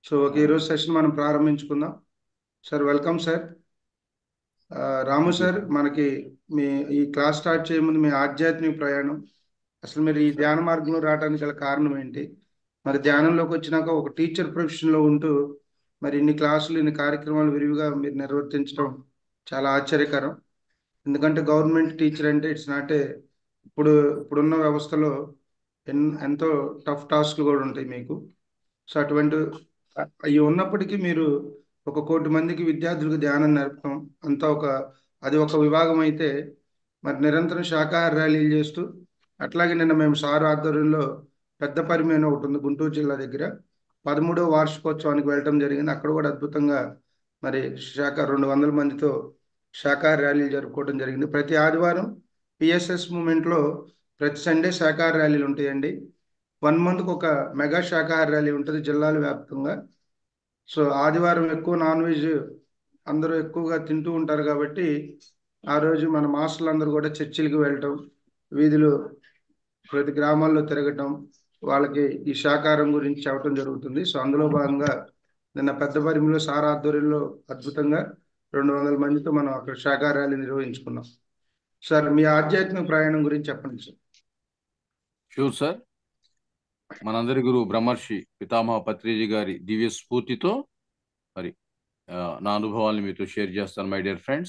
So ఒక ఈరోజు session మనం ప్రారంభించుకుందాం సార్ వెల్కమ్ సార్ ఆ, రాము సార్ మనకి మీ ఈ క్లాస్ స్టార్ట్ చేయే ముందు మీ ఆధ్యాత్మిక ప్రయాణం అసలు మీరు ఈ ధ్యాన మార్గంలో రావడానికి గల కారణం ఏంటి మరి ధ్యానంలోకి వచ్చినాక ఒక టీచర్ ప్రొఫెషన్లో ఉంటూ మరి ఇన్ని క్లాసులు ఇన్ని కార్యక్రమాలు విరివిగా మీరు నిర్వర్తించడం చాలా ఆశ్చర్యకరం ఎందుకంటే గవర్నమెంట్ టీచర్ అంటే ఇట్స్ నాట్ ఏ ఇప్పుడు ఇప్పుడున్న వ్యవస్థలో ఎన్ ఎంతో టఫ్ టాస్క్లు కూడా ఉంటాయి మీకు సో అటువంటి అవి ఉన్నప్పటికీ మీరు ఒక కోటి మందికి విద్యార్థులకు ధ్యానం నేర్పడం అంతా ఒక అది ఒక విభాగం అయితే మరి నిరంతరం శాకాహార ర్యాలీలు చేస్తూ అట్లాగే నిన్న మేము సార్ ఆధ్వర్యంలో పెద్ద పరిమేన ఒకటి ఉంది గుంటూరు జిల్లా దగ్గర పదమూడవ వార్షికోత్సవానికి వెళ్ళటం జరిగింది అక్కడ కూడా అద్భుతంగా మరి శాఖ రెండు వందల మందితో శాకాహార ర్యాలీలు జరుపుకోవడం జరిగింది ప్రతి ఆదివారం పిఎస్ఎస్ మూమెంట్లో ప్రతి సండే శాకాహార ర్యాలీలు ఉంటాయండి వన్ మంత్కి ఒక మెగా శాకాహార ర్యాలీ ఉంటుంది జిల్లాల వ్యాప్తంగా సో ఆదివారం ఎక్కువ నాన్ వెజ్ అందరూ ఎక్కువగా తింటూ ఉంటారు కాబట్టి ఆ రోజు మన మాస్టర్లు అందరూ కూడా చర్చిలకు వెళ్ళటం వీధులు ప్రతి గ్రామాల్లో తిరగటం వాళ్ళకి ఈ శాకాహారం గురించి చెప్పడం జరుగుతుంది సో అందులో భాగంగా నిన్న పెద్ద పరిమిలో సార్ ఆధ్వర్యంలో అద్భుతంగా రెండు వందల మందితో మనం అక్కడ శాకాహార ర్యాలీ నిర్వహించుకున్నాం సార్ మీ ఆధ్యాత్మిక ప్రయాణం గురించి చెప్పండి సార్ షూర్ సార్ మనందరి గురువు బ్రహ్మర్షి పితామహ పత్రిజీ గారి దివ్య స్ఫూర్తితో మరి ఆ, నా అనుభవాలను మీతో షేర్ చేస్తాను మై డియర్ ఫ్రెండ్స్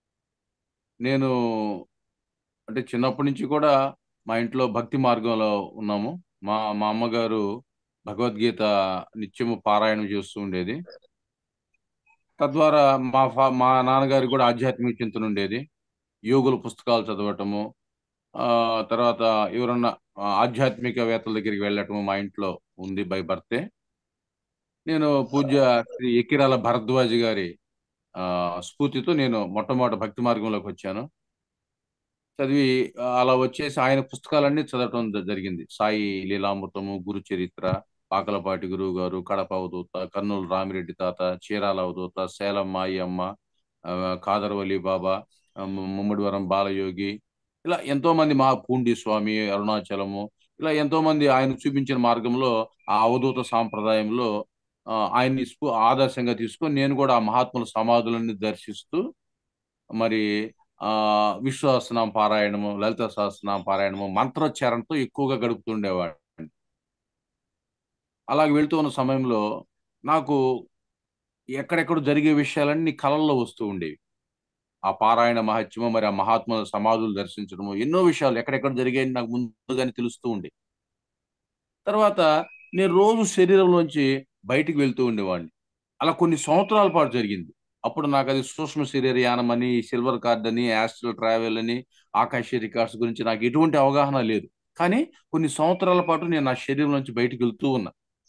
నేను అంటే చిన్నప్పటి నుంచి కూడా మా ఇంట్లో భక్తి మార్గంలో ఉన్నాము మా మా అమ్మగారు భగవద్గీత నిత్యము పారాయణం చేస్తూ ఉండేది తద్వారా మా ఫా మా నాన్నగారికి కూడా ఆధ్యాత్మిక చింతన ఉండేది యోగుల పుస్తకాలు చదవటము ఆ తర్వాత ఎవరన్నా ఆ, ఆధ్యాత్మికవేత్తల దగ్గరికి వెళ్ళటము మా ఇంట్లో ఉంది బై బర్తే నేను పూజ్య శ్రీ ఎకిరాల భరద్వాజ్ గారి ఆ స్ఫూర్తితో నేను మొట్టమొదటి భక్తి మార్గంలోకి వచ్చాను చదివి ఆ, అలా వచ్చేసి ఆయన పుస్తకాలన్నీ చదవటం జ- జరిగింది సాయి లీలామృతము గురు చరిత్ర పాకలపాటి గురువు గారు కడప అవధూత కర్నూలు రామిరెడ్డి తాత చీరాల అవధూత సేలం మాయి అమ్మ ఆ, కాదర్వలి బాబా ఆ, ము- ముమ్మడివరం బాలయోగి ఇలా ఎంతో మంది మా పూండి స్వామి అరుణాచలము ఇలా ఎంతో మంది ఆయన చూపించిన మార్గంలో ఆ అవధూత సాంప్రదాయంలో ఆ, ఆయన్ని స్ఫూ ఆదర్శంగా తీసుకొని నేను కూడా ఆ మహాత్ముల సమాధులన్నీ దర్శిస్తూ మరి ఆ విశ్వాసనామ పారాయణము లలిత సహస్రనామ పారాయణము మంత్రోచ్చారణతో ఎక్కువగా గడుపుతుండేవాడు అలాగ వెళ్తూ ఉన్న సమయంలో నాకు ఎక్కడెక్కడ జరిగే విషయాలన్నీ కళల్లో వస్తూ ఉండేవి ఆ పారాయణ మహత్యము మరి ఆ మహాత్ముల సమాధులు దర్శించడము ఎన్నో విషయాలు ఎక్కడెక్కడ జరిగాయని నాకు ముందుగానే తెలుస్తూ ఉండే తర్వాత నేను రోజు శరీరంలోంచి బయటికి వెళ్తూ ఉండేవాడిని అలా కొన్ని సంవత్సరాల పాటు జరిగింది అప్పుడు నాకు అది సూక్ష్మ శరీర యానం అని సిల్వర్ కార్డ్ అని యాస్ట్రల్ ట్రావెల్ అని ఆకాశ రికార్డ్స్ గురించి నాకు ఎటువంటి అవగాహన లేదు కానీ కొన్ని సంవత్సరాల పాటు నేను నా శరీరం నుంచి బయటికి వెళ్తూ ఉన్నా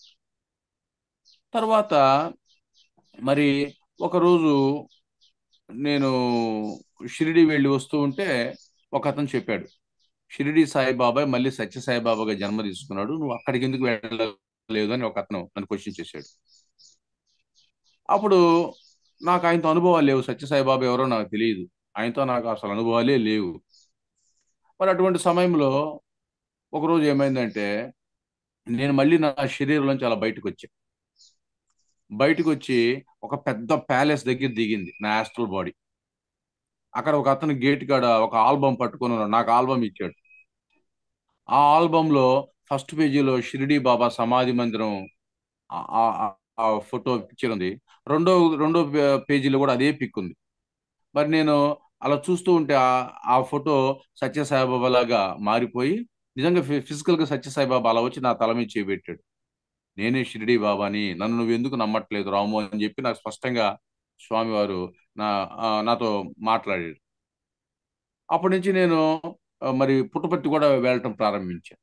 తర్వాత మరి ఒకరోజు నేను షిరిడి వెళ్ళి వస్తూ ఉంటే ఒక అతను చెప్పాడు షిరిడి సాయిబాబా మళ్ళీ సత్య సాయిబాబాగా జన్మ తీసుకున్నాడు నువ్వు అక్కడికి ఎందుకు వెళ్ళలేదు అని ఒక అతను నన్ను క్వశ్చన్ చేశాడు అప్పుడు నాకు ఆయనతో అనుభవాలు లేవు సత్య సాయిబాబా ఎవరో నాకు తెలియదు ఆయనతో నాకు అసలు అనుభవాలే లేవు మరి అటువంటి సమయంలో ఒకరోజు ఏమైందంటే నేను మళ్ళీ నా శరీరంలోంచి అలా బయటకు వచ్చా బయటకు వచ్చి ఒక పెద్ద ప్యాలెస్ దగ్గర దిగింది నా యాస్ట్రల్ బాడీ అక్కడ ఒక అతను గేట్ కాడ ఒక ఆల్బమ్ పట్టుకొని ఉన్నాడు నాకు ఆల్బమ్ ఇచ్చాడు ఆ ఆల్బమ్ లో ఫస్ట్ పేజీలో షిరిడి బాబా సమాధి మందిరం ఆ- ఆ- ఆ ఫోటో పిక్చర్ ఉంది రెండో రెండో పే- పేజీలో కూడా అదే పిక్ ఉంది మరి నేను అలా చూస్తూ ఉంటే ఆ ఆ ఫోటో సత్యసాయిబాబా లాగా మారిపోయి నిజంగా ఫిజికల్ గా సత్యసాయిబాబా అలా వచ్చి నా తల మీద చేపెట్టాడు నేనే షిరిడి బాబాని నన్ను నువ్వు ఎందుకు నమ్మట్లేదు రాము అని చెప్పి నాకు స్పష్టంగా స్వామివారు నా ఆ, నాతో మాట్లాడాడు అప్పటి నుంచి నేను ఆ, మరి పుట్టపర్తి కూడా వెళ్ళటం ప్రారంభించాను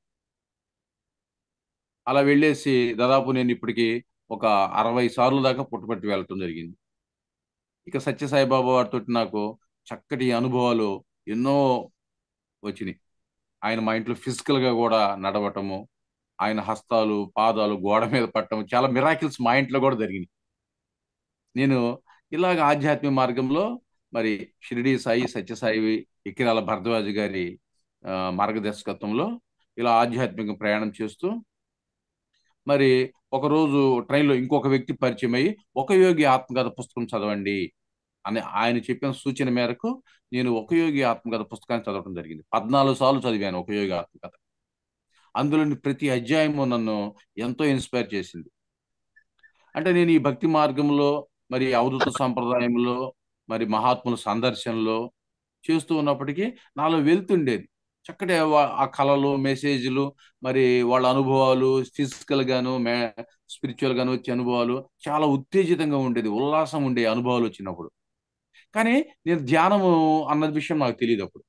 అలా వెళ్ళేసి దాదాపు నేను ఇప్పటికి ఒక అరవై సార్లు దాకా పుట్టపర్తి వెళ్ళటం జరిగింది ఇక సత్యసాయిబాబా వారితో నాకు చక్కటి అనుభవాలు ఎన్నో వచ్చినాయి ఆయన మా ఇంట్లో ఫిజికల్ గా కూడా నడవటము ఆయన హస్తాలు పాదాలు గోడ మీద పట్టడం చాలా మిరాకిల్స్ మా ఇంట్లో కూడా జరిగినాయి నేను ఇలాగ ఆధ్యాత్మిక మార్గంలో మరి షిరిడి సాయి సత్యసాయి ఇకిరాల భరద్వాజ్ గారి ఆ, మార్గదర్శకత్వంలో ఇలా ఆధ్యాత్మిక ప్రయాణం చేస్తూ మరి ఒకరోజు ట్రైన్లో ఇంకొక వ్యక్తి పరిచయం అయ్యి ఒక యోగి ఆత్మకథ పుస్తకం చదవండి అని ఆయన చెప్పిన సూచన మేరకు నేను ఒక యోగి ఆత్మకథ పుస్తకాన్ని చదవడం జరిగింది పద్నాలుగు సార్లు చదివాను ఒక యోగి ఆత్మకథ అందులోని ప్రతి అధ్యాయము నన్ను ఎంతో ఇన్స్పైర్ చేసింది అంటే నేను ఈ భక్తి మార్గంలో మరి అవధూత సంప్రదాయంలో మరి మహాత్ముల సందర్శనలో చేస్తూ ఉన్నప్పటికీ నాలో వెళ్తుండేది చక్కటి వా- ఆ కళలు మెసేజ్లు మరి వాళ్ళ అనుభవాలు ఫిజికల్ గాను మే స్పిరిచువల్ గాను వచ్చే అనుభవాలు చాలా ఉత్తేజితంగా ఉండేది ఉల్లాసం ఉండే అనుభవాలు వచ్చినప్పుడు కానీ నేను ధ్యానము అన్న విషయం నాకు తెలియదు అప్పుడు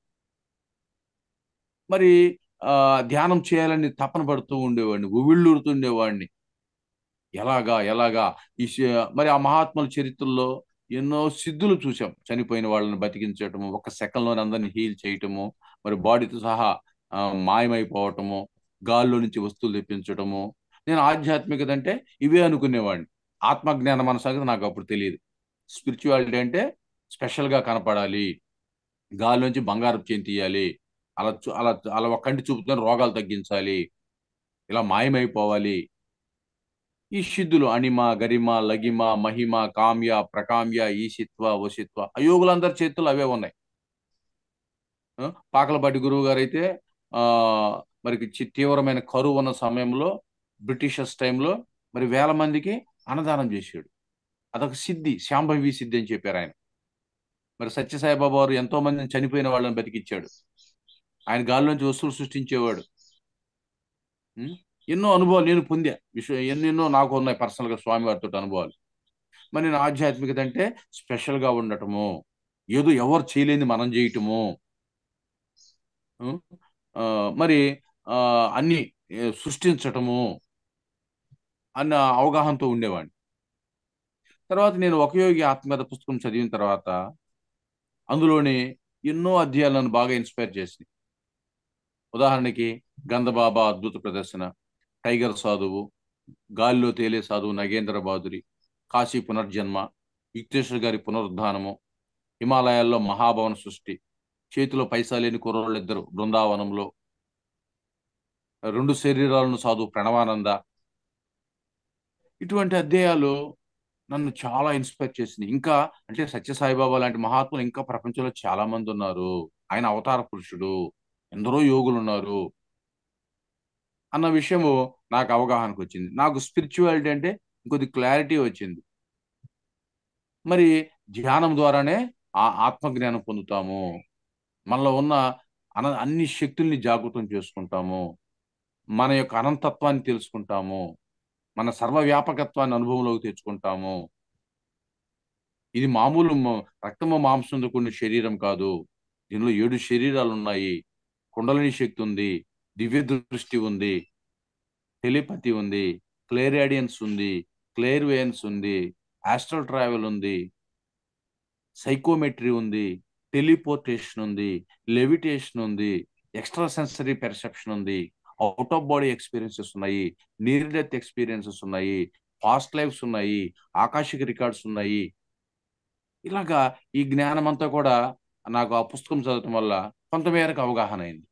మరి ఆ ధ్యానం చేయాలని తపన పడుతూ ఉండేవాడిని ఉవ్విళ్ళూరుతుండేవాడిని ఎలాగా ఎలాగా ఈ శ- మరి ఆ మహాత్ముల చరిత్రలో ఎన్నో సిద్ధులు చూసాం చనిపోయిన వాళ్ళని బతికించటము ఒక సెకండ్లోనే అందరిని హీల్ చేయటము మరి బాడీతో సహా ఆ, మాయమైపోవటము గాల్లో నుంచి వస్తువులు తెప్పించటము నేను ఆధ్యాత్మికత అంటే ఇవే అనుకునేవాడిని ఆత్మజ్ఞానం అన్న సంగతి నాకు అప్పుడు తెలియదు స్పిరిచువాలిటీ అంటే స్పెషల్గా కనపడాలి గాలి నుంచి బంగారం చేయి తీయాలి అలా చూ- అలా అలా ఒక కంటి చూపుతో రోగాలు తగ్గించాలి ఇలా మాయమైపోవాలి ఈ సిద్ధులు అణిమ గరిమ లగిమ మహిమ కామ్య ప్రకామ్య ఈశిత్వ వశిత్వ అయోగులందరి చేతులు అవే ఉన్నాయి ఆ, పాకలపాటి గురువు గారు అయితే ఆ మరి చి- తీవ్రమైన కరువు ఉన్న సమయంలో బ్రిటిషర్స్ టైంలో మరి వేల మందికి అన్నదానం చేశాడు అదొక సిద్ధి శాంభవి సిద్ధి అని చెప్పారు ఆయన మరి సత్యసాయిబాబా వారు ఎంతో మందిని చనిపోయిన వాళ్ళని బతికిచ్చాడు ఆయన గాల్లోంచి వస్తువులు సృష్టించేవాడు ఉం? ఎన్నో అనుభవాలు నేను పొందా విషయం ఎన్నెన్నో నాకు ఉన్నాయి పర్సనల్ గా స్వామి వారితో అనుభవాలు మరి నేను ఆధ్యాత్మికత అంటే స్పెషల్ గా ఉండటము ఏదో ఎవరు చేయలేని మనం చేయటము ఉం? ఆ, మరి ఆ, అన్ని ఏ, సృష్టించటము అన్న అవగాహనతో ఉండేవాడిని తర్వాత నేను ఒక యోగి ఆత్మకథ పుస్తకం చదివిన తర్వాత అందులోని ఎన్నో అధ్యాయాలు నన్ను బాగా ఇన్స్పైర్ చేసింది ఉదాహరణకి గంధబాబా అద్భుత ప్రదర్శన టైగర్ సాధువు గాలిలో తేలే సాధువు నగేంద్ర బాదురి కాశీ పునర్జన్మ యుక్తేశ్వర్ గారి పునరుద్ధానము హిమాలయాల్లో మహాభవన సృష్టి చేతిలో పైసా లేని కుర్రోళ్ళిద్దరు బృందావనంలో రెండు శరీరాలను సాధువు ప్రణవానంద ఇటువంటి అధ్యాయాలు నన్ను చాలా ఇన్స్పైర్ చేసింది ఇంకా అంటే సత్యసాయిబాబా లాంటి మహాత్ములు ఇంకా ప్రపంచంలో చాలా మంది ఉన్నారు ఆయన అవతార పురుషుడు ఎందరో యోగులు ఉన్నారు అన్న విషయము నాకు అవగాహనకు వచ్చింది నాకు స్పిరిచువాలిటీ అంటే ఇంకొద్ది క్లారిటీ వచ్చింది మరి ధ్యానం ద్వారానే ఆ ఆత్మజ్ఞానం పొందుతాము మనలో ఉన్న అన అన్ని శక్తుల్ని జాగృతం చేసుకుంటాము మన యొక్క అనంతత్వాన్ని తెలుసుకుంటాము మన సర్వవ్యాపకత్వాన్ని అనుభవంలోకి తెచ్చుకుంటాము ఇది మామూలు మ- రక్తము మాంసంతో కూడిన శరీరం కాదు దీనిలో ఏడు శరీరాలు ఉన్నాయి కుండలిని శక్తి ఉంది దివ్య దృష్టి ఉంది టెలిపతి ఉంది క్లేరాడియన్స్ ఉంది క్లేర్వేయన్స్ ఉంది ఆస్ట్రల్ ట్రావెల్ ఉంది సైకోమెట్రీ ఉంది టెలిపోర్టేషన్ ఉంది లెవిటేషన్ ఉంది ఎక్స్ట్రా సెన్సరీ పెర్సెప్షన్ ఉంది అవుట్ ఆఫ్ బాడీ ఎక్స్పీరియన్సెస్ ఉన్నాయి నీర్ డెత్ ఎక్స్పీరియన్సెస్ ఉన్నాయి పాస్ట్ లైఫ్స్ ఉన్నాయి ఆకాశిక రికార్డ్స్ ఉన్నాయి ఇలాగా ఈ జ్ఞానం అంతా కూడా నాకు ఆ పుస్తకం చదవటం వల్ల కొంతమేరకు అవగాహన అయింది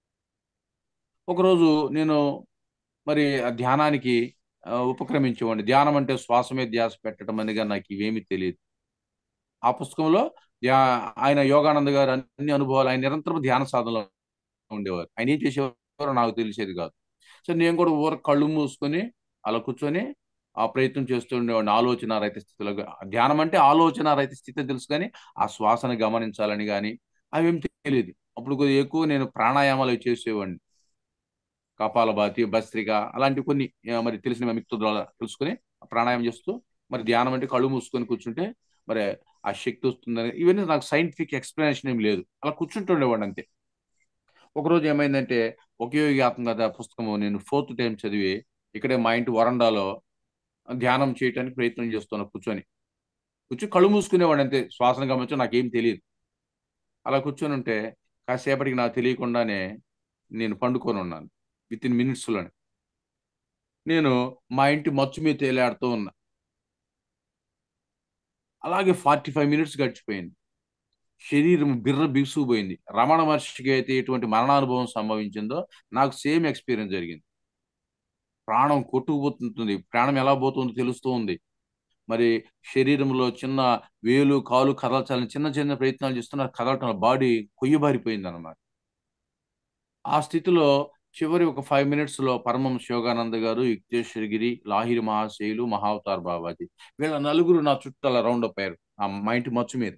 ఒకరోజు నేను మరి ఆ ధ్యానానికి ఆ, ఉపక్రమించేవాడిని ధ్యానం అంటే శ్వాస మీద ధ్యాస పెట్టడం అనిగా నాకు ఇవేమీ తెలియదు ఆ పుస్తకంలో ధ్యా ఆయన యోగానంద్ గారు అన్ని అనుభవాలు ఆయన నిరంతరం ధ్యాన సాధనలో ఉండేవారు ఆయన ఏం చేసేవారో నాకు తెలిసేది కాదు సో నేను కూడా ఊర కళ్ళు మూసుకొని అలా కూర్చొని ఆ ప్రయత్నం చేస్తూ ఉండేవాడిని ఆలోచన రహిత స్థితిలో ధ్యానం అంటే ఆలోచన రహిత స్థితి తెలుసు కానీ ఆ శ్వాసను గమనించాలని కానీ అవేం తెలియదు అప్పుడు కొద్దిగా ఎక్కువ నేను ప్రాణాయామాలు అవి చేసేవాడిని కపాలభాతి భస్త్రిక అలాంటి కొన్ని ఆ, మరి తెలిసిన మిక్తు ద్వారా తెలుసుకొని ఆ ప్రాణాయామం చేస్తూ మరి ధ్యానం అంటే కళ్ళు మూసుకొని కూర్చుంటే మరి ఆ శక్తి వస్తుందని ఇవన్నీ నాకు సైంటిఫిక్ ఎక్స్ప్లెనేషన్ ఏం లేదు అలా కూర్చుంటుండేవాడిని అంతే ఒకరోజు ఏమైందంటే ఒకే యోగి ఆత్మకథ పుస్తకము నేను ఫోర్త్ టైం చదివి ఇక్కడే మా ఇంటి వరండాలో ధ్యానం చేయడానికి ప్రయత్నం చేస్తున్నా కూర్చొని కూర్చొని కళ్ళు మూసుకునేవాడు అంతే శ్వాసను గమనించి నాకేం తెలియదు అలా కూర్చొని ఉంటే కాసేపటికి నాకు తెలియకుండానే నేను పండుకొని ఉన్నాను విత్ ఇన్ మినిట్స్లోనే నేను మా ఇంటి మచ్చు మీద తేలాడుతూ ఉన్నా అలాగే ఫార్టీ ఫైవ్ మినిట్స్ గడిచిపోయింది శరీరం బిర్ర బిగుసుకుపోయింది రమణ మహర్షికి అయితే ఎటువంటి మరణానుభవం సంభవించిందో నాకు సేమ్ ఎక్స్పీరియన్స్ జరిగింది ప్రాణం కొట్టుకుపోతుంటుంది ప్రాణం ఎలా పోతుందో తెలుస్తూ ఉంది మరి శరీరంలో చిన్న వేలు కాలు కదల్చాలని చిన్న చిన్న ప్రయత్నాలు చేస్తున్నారు కదలటం బాడీ కొయ్యబారిపోయింది అనమాట ఆ స్థితిలో చివరి ఒక ఫైవ్ మినిట్స్ లో పరమం శివగానంద గారు యుక్తేశ్వరగిరి లాహిరి మహాశయులు మహావతార్ బాబాజీ వీళ్ళ నలుగురు నా చుట్టూ అలా రౌండ్ అప్ అయ్యారు ఆ మా ఇంటి మచ్చు మీద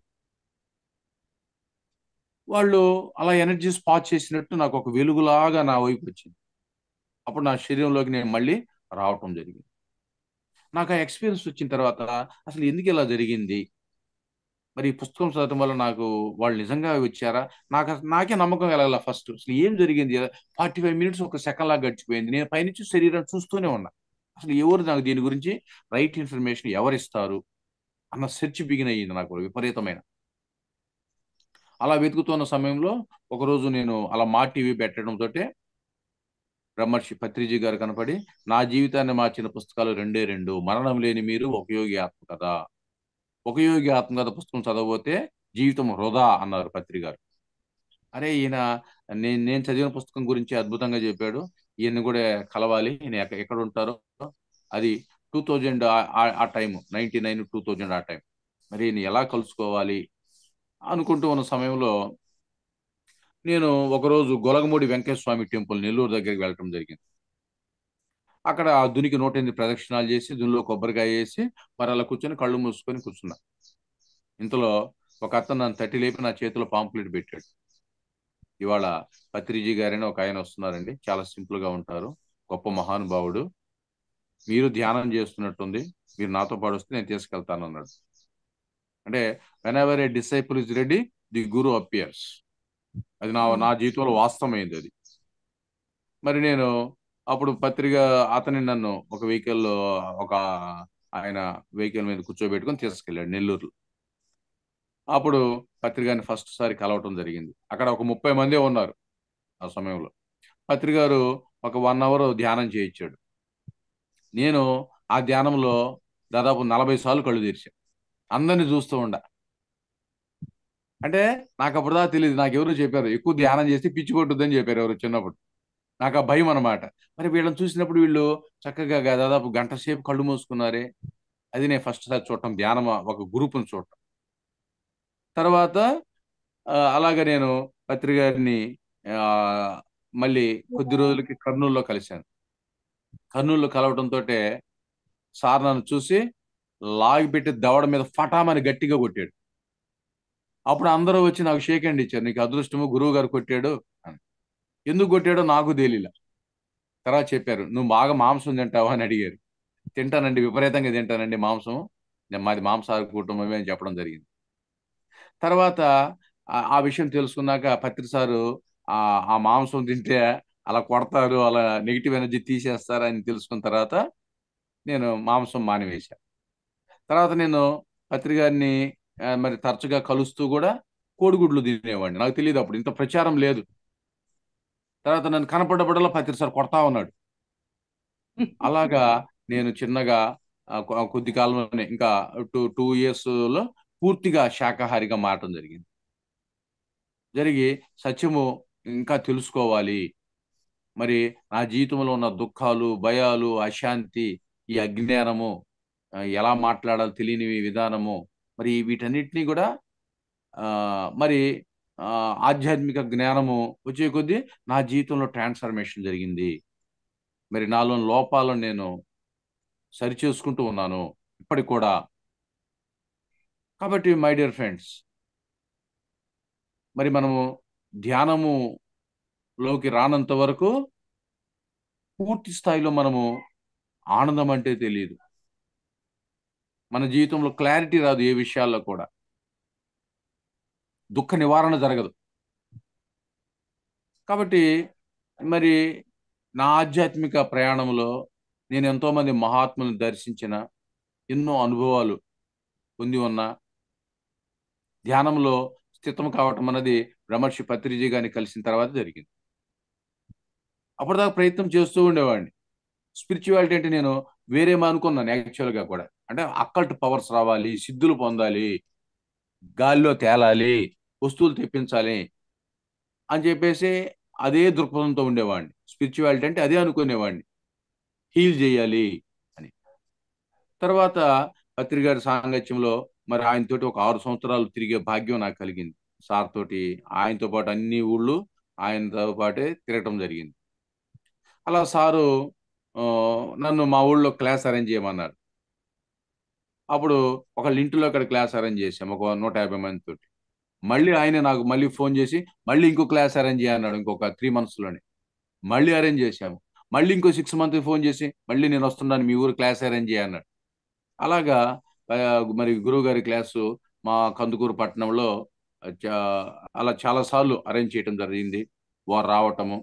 వాళ్ళు అలా ఎనర్జీ స్పాట్ చేసినట్టు నాకు ఒక వెలుగులాగా నా వైపు వచ్చింది అప్పుడు నా శరీరంలోకి నేను మళ్ళీ రావటం జరిగింది నాకు ఆ ఎక్స్పీరియన్స్ వచ్చిన తర్వాత అసలు ఎందుకు ఇలా జరిగింది మరి ఈ పుస్తకం చదవటం వల్ల నాకు వాళ్ళు నిజంగా వచ్చారా నాకు అసలు- నాకే నమ్మకం కలగల ఫస్ట్ అసలు ఏం జరిగింది ఫార్టీ ఫైవ్ మినిట్స్ ఒక సెకండ్ లాగా గడిచిపోయింది నేను పైనుంచి శరీరం చూస్తూనే ఉన్నా అసలు ఎవరు నాకు దీని గురించి రైట్ ఇన్ఫర్మేషన్ ఎవరు ఇస్తారు అన్న సెర్చ్ బిగిన్ అయ్యింది నాకు విపరీతమైన అలా వెతుకుతున్న సమయంలో ఒకరోజు నేను అలా మా టీవీ పెట్టడం తోటే బ్రహ్మర్షి పత్రిజీ గారు కనపడి నా జీవితాన్ని మార్చిన పుస్తకాలు రెండే రెండు మరణం లేని మీరు ఉపయోగి ఆత్మకథ ఉపయోగి ఆత్మకథ పుస్తకం చదవబోతే జీవితం వృధా అన్నారు పత్రి గారు అరే ఈయన నేను నేను చదివిన పుస్తకం గురించి అద్భుతంగా చెప్పాడు ఈయన కూడా కలవాలి ఈయన ఎక్క- ఎక్కడ ఉంటారో అది టూ థౌజండ్ ఆ time ninety nine two thousand ఆ టైం మరి ఈయన ఎలా కలుసుకోవాలి అనుకుంటూ ఉన్న సమయంలో నేను ఒకరోజు గొలగమూడి వెంకటేశ్వర స్వామి టెంపుల్ నెల్లూరు దగ్గరికి వెళ్ళటం జరిగింది అక్కడ ఆ దునికి నూట ఎనిమిది ప్రదక్షిణాలు చేసి దునిలో కొబ్బరికాయ వేసి మరి అలా కూర్చొని కళ్ళు మూసుకొని కూర్చున్నా ఇంతలో ఒక అతను నన్ను తట్టి లేపి నా చేతిలో పాంప్లెట్ పెట్టాడు ఇవాళ పత్రిజీ గారని ఒక ఆయన వస్తున్నారండి చాలా సింపుల్ గా ఉంటారు గొప్ప మహానుభావుడు మీరు ధ్యానం చేస్తున్నట్టుంది మీరు నాతో పాటు వస్తే నేను తీసుకెళ్తాను అన్నాడు అంటే whenever a disciple is ready the guru appears అది నా నా జీవితంలో వాస్తవమైంది అది మరి నేను అప్పుడు పత్రిక అతని నన్ను ఒక వెహికల్ ఒక ఆయన వెహికల్ మీద కూర్చోబెట్టుకొని తీసుకెళ్ళాడు నెల్లూరు అప్పుడు పత్రికాని ఫస్ట్ సారి కలవటం జరిగింది అక్కడ ఒక ముప్పై మంది ఉన్నారు ఆ సమయంలో పత్రిక గారు ఒక వన్ అవర్ ధ్యానం చేయించాడు నేను ఆ ధ్యానంలో దాదాపు నలభై సార్లు కళ్ళు తెరిచాను అందరిని చూస్తూ ఉండ అంటే నాకు అప్పుడుదా తెలియదు నాకు ఎవరు చెప్పారు ఎక్కువ ధ్యానం చేస్తే పిచ్చి కొట్టుద్దని చెప్పారు ఎవరు చిన్నప్పుడు నాకు ఆ భయం అనమాట మరి వీళ్ళని చూసినప్పుడు వీళ్ళు చక్కగా గా- దాదాపు గంట సేపు కళ్ళు మూసుకున్నారే అది నేను ఫస్ట్ సారి చూడటం ధ్యానం ఒక గ్రూప్ని చూడటం తర్వాత ఆ, అలాగే నేను పత్రిక గారిని ఆ, మళ్ళీ కొద్ది రోజులకి కర్నూలులో కలిశాను కర్నూలులో కలవడంతో సార్ నన్ను చూసి లాగి పెట్టి దవడ మీద ఫటామని గట్టిగా కొట్టాడు అప్పుడు అందరూ వచ్చి నాకు షేక్ హ్యాండ్ ఇచ్చారు నీకు అదృష్టము గురువు గారు కొట్టాడు అని ఎందుకు కొట్టాడో నాకు తెలియలే తర్వాత చెప్పారు నువ్వు బాగా మాంసం తింటావా అని అడిగారు తింటానండి విపరీతంగా తింటానండి మాంసం నేను మాది మాంసాహార కుటుంబమే అని చెప్పడం జరిగింది తర్వాత ఆ- ఆ విషయం తెలుసుకున్నాక పత్రి సారు ఆ ఆ మాంసం తింటే అలా కొడతారు అలా నెగిటివ్ ఎనర్జీ తీసేస్తారు అని తెలుసుకున్న తర్వాత నేను మాంసం మానివేశా తర్వాత నేను పత్రి గారిని ఆ, మరి తరచుగా కలుస్తూ కూడా కోడిగుడ్లు తినేవాడిని నాకు తెలియదు అప్పుడు ఇంత ప్రచారం లేదు తర్వాత నన్ను కనపడ్డప్పుడల్లా పత్రి సార్ కొడతా ఉన్నాడు అలాగా నేను చిన్నగా ఆ, కొ- కొద్ది కాలంలోనే ఇంకా టూ టూ ఇయర్స్ లో పూర్తిగా శాకాహారిగా మారటం జరిగింది జరిగి సత్యము ఇంకా తెలుసుకోవాలి మరి నా జీవితంలో ఉన్న దుఃఖాలు భయాలు అశాంతి ఈ అజ్ఞానము ఆ, ఎలా మాట్లాడాలో తెలియని విధానము మరి వీటన్నిటినీ కూడా ఆ, మరి ఆ, ఆధ్యాత్మిక జ్ఞానము వచ్చే కొద్దీ నా జీవితంలో ట్రాన్స్ఫర్మేషన్ జరిగింది మరి నాలో లోపాలను నేను సరిచేసుకుంటూ ఉన్నాను ఇప్పటికి కూడా కాబట్టి మై డియర్ ఫ్రెండ్స్ మరి మనము ధ్యానము లోకి రానంత వరకు పూర్తి స్థాయిలో మనము ఆనందం అంటే తెలియదు మన జీవితంలో క్లారిటీ రాదు ఏ విషయాల్లో కూడా దుఃఖ నివారణ జరగదు కాబట్టి మరి నా ఆధ్యాత్మిక ప్రయాణంలో నేను ఎంతో మంది మహాత్ములను దర్శించిన ఎన్నో అనుభవాలు పొంది ఉన్నా ధ్యానంలో స్థితం కావటం అన్నది బ్రహ్మర్షి పత్రిజీ గారిని కలిసిన తర్వాత జరిగింది అప్పటిదాకా ప్రయత్నం చేస్తూ ఉండేవాడిని స్పిరిచువాలిటీ అంటే నేను వేరేమో అనుకున్నాను యాక్చువల్గా కూడా అంటే అక్కల్ట్ పవర్స్ రావాలి సిద్ధులు పొందాలి గాలిలో తేలాలి వస్తువులు తెప్పించాలి అని చెప్పేసి అదే దృక్పథంతో ఉండేవాడిని స్పిరిచువాలిటీ అంటే అదే అనుకునేవాడిని హీల్ చేయాలి అని తర్వాత పత్రికారి సాంగత్యంలో మరి ఆయనతోటి ఒక ఆరు సంవత్సరాలు తిరిగే భాగ్యం నాకు కలిగింది సార్ తోటి ఆయనతో పాటు అన్ని ఊళ్ళు ఆయనతో పాటే తిరగటం జరిగింది అలా సారు ఆ, నన్ను మా ఊళ్ళో క్లాస్ అరేంజ్ చేయమన్నారు అప్పుడు ఒక ఇంటిలో అక్కడ క్లాస్ అరేంజ్ చేసాం ఒక నూట యాభై మంది తోటి మళ్ళీ ఆయన నాకు మళ్ళీ ఫోన్ చేసి మళ్ళీ ఇంకో క్లాస్ అరేంజ్ చేయన్నాడు ఇంకొక త్రీ మంత్స్లోనే మళ్ళీ అరేంజ్ చేశాము మళ్ళీ ఇంకో సిక్స్ మంత్ ఫోన్ చేసి మళ్ళీ నేను వస్తున్నాను మీ ఊరు క్లాస్ అరేంజ్ చేయన్నాడు అలాగా ఆ, మరి గురువు గారి క్లాసు మా కందుకూరు పట్టణంలో చా- అలా చాలా సార్లు అరేంజ్ చేయటం జరిగింది వారు రావటము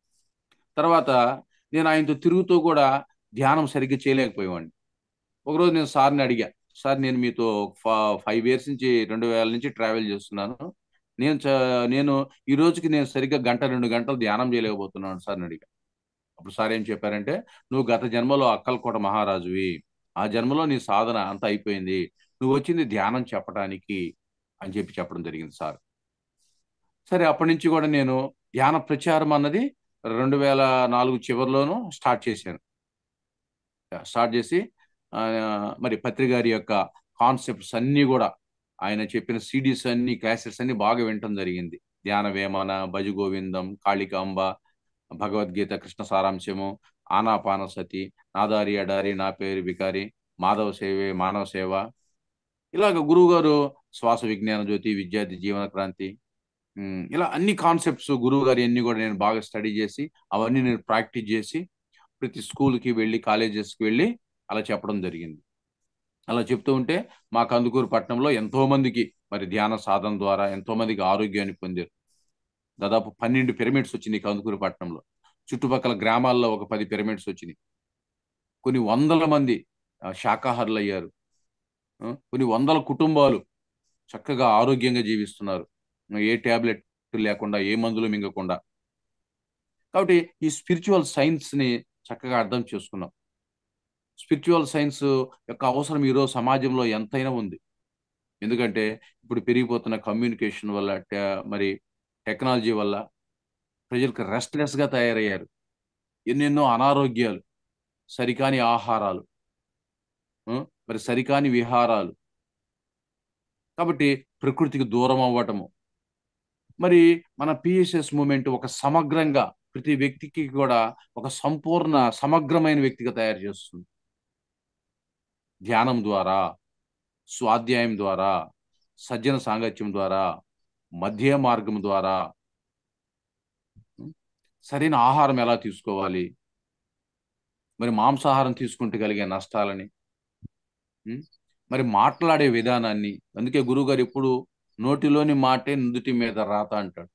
తర్వాత నేను ఆయనతో తిరుగుతూ కూడా ధ్యానం సరిగ్గా చేయలేకపోయేవాడిని ఒకరోజు నేను సార్ని అడిగా సార్ నేను మీతో ఫైవ్ ఇయర్స్ నుంచి రెండు వేల నుంచి ట్రావెల్ చేస్తున్నాను నేను చ- నేను ఈ రోజుకి నేను సరిగ్గా గంట రెండు గంటలు ధ్యానం చేయలేకపోతున్నాను సార్ని అడిగా అప్పుడు సార్ ఏం చెప్పారంటే నువ్వు గత జన్మలో అక్కలకోట మహారాజువి ఆ జన్మలో నీ సాధన అంతా అయిపోయింది నువ్వు వచ్చింది ధ్యానం చెప్పడానికి అని చెప్పి చెప్పడం జరిగింది సార్ సరే అప్పటి నుంచి కూడా నేను ధ్యాన ప్రచారం అన్నది రెండు వేల నాలుగు చివరిలోనూ స్టార్ట్ చేశాను స్టార్ట్ చేసి ఆ, మరి పత్రికారి యొక్క కాన్సెప్ట్స్ అన్నీ కూడా ఆయన చెప్పిన సిడీస్ అన్ని క్లాసెస్ అన్ని బాగా వినటం జరిగింది ధ్యాన వేమన భజ గోవిందం కాళికాంబ భగవద్గీత కృష్ణ సారాంశము ఆనాపాన సతి నాదారి అడారి నా పేరు బికారి మాధవ సేవే మానవ సేవ ఇలాగ గురువు గారు శ్వాస విజ్ఞాన జ్యోతి విద్యార్థి జీవన క్రాంతి ఉమ్, ఇలా అన్ని కాన్సెప్ట్స్ గురువు గారి అన్ని కూడా నేను బాగా స్టడీ చేసి అవన్నీ నేను ప్రాక్టీస్ చేసి ప్రతి స్కూల్కి వెళ్ళి కాలేజెస్కి వెళ్ళి అలా చెప్పడం జరిగింది అలా చెప్తూ ఉంటే మా కందుకూరు పట్టణంలో ఎంతో మందికి మరి ధ్యాన సాధన ద్వారా ఎంతో మందికి ఆరోగ్యాన్ని పొందారు దాదాపు పన్నెండు పిరమిడ్స్ వచ్చినాయి కందుకూరు పట్టణంలో చుట్టుపక్కల గ్రామాల్లో ఒక పది పిరమిడ్స్ వచ్చినాయి కొన్ని వందల మంది ఆ, శాకాహారులు అయ్యారు ఆ, కొన్ని వందల కుటుంబాలు చక్కగా ఆరోగ్యంగా జీవిస్తున్నారు ఏ టాబ్లెట్ లేకుండా ఏ మందులు మింగకుండా కాబట్టి ఈ స్పిరిచువల్ సైన్స్ ని చక్కగా అర్థం చేసుకున్నాం స్పిరిచువల్ సైన్స్ యొక్క అవసరం ఈరోజు సమాజంలో ఎంతైనా ఉంది ఎందుకంటే ఇప్పుడు పెరిగిపోతున్న కమ్యూనికేషన్ వల్ల ట- మరి టెక్నాలజీ వల్ల ప్రజలకు రెస్ట్లెస్ గా తయారయ్యారు ఎన్నెన్నో అనారోగ్యాలు సరికాని ఆహారాలు ఆ, మరి సరికాని విహారాలు కాబట్టి ప్రకృతికి దూరం అవ్వటము మరి మన పిఎస్ఎస్ మూమెంట్ ఒక సమగ్రంగా ప్రతి వ్యక్తికి కూడా ఒక సంపూర్ణ సమగ్రమైన వ్యక్తిగా తయారు చేస్తుంది ధ్యానం ద్వారా స్వాధ్యాయం ద్వారా సజ్జన సాంగత్యం ద్వారా మధ్య మార్గం ద్వారా ఉం? సరైన ఆహారం ఎలా తీసుకోవాలి మరి మాంసాహారం తీసుకుంటే కలిగే నష్టాలని ఉం? మరి మాట్లాడే విధానాన్ని అందుకే గురువుగారు ఎప్పుడు నోటిలోని మాటే నుదుటి మీద రాత అంటాడు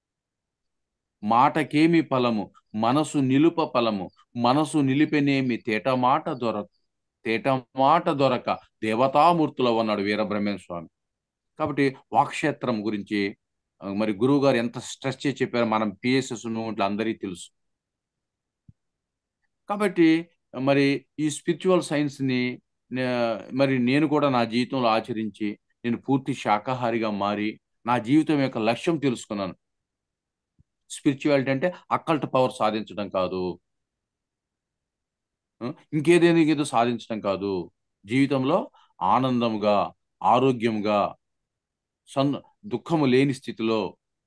మాటకేమి ఫలము మనసు నిలుప ఫలము మనసు నిలిపెనేమి తేట మాట దొరక తేట మాట దొరక దేవతామూర్తులు అన్నాడు వీరబ్రహ్మేంద్ర స్వామి కాబట్టి వాక్క్షేత్రం గురించి ఆ, మరి గురువు గారు ఎంత స్ట్రెస్ చేసి చెప్పారో మనం పిఎస్ఎస్ ఇట్లా అందరికీ తెలుసు కాబట్టి మరి ఈ స్పిరిచువల్ సైన్స్ ని నే- మరి నేను కూడా నా జీవితంలో ఆచరించి నేను పూర్తి శాకాహారిగా మారి నా జీవితం యొక్క లక్ష్యం తెలుసుకున్నాను స్పిరిచువాలిటీ అంటే అక్కల్ట్ పవర్ సాధించడం కాదు ఆ, ఇంకేదేదో ఏదో సాధించడం కాదు జీవితంలో ఆనందంగా ఆరోగ్యంగా సన్ దుఃఖము లేని స్థితిలో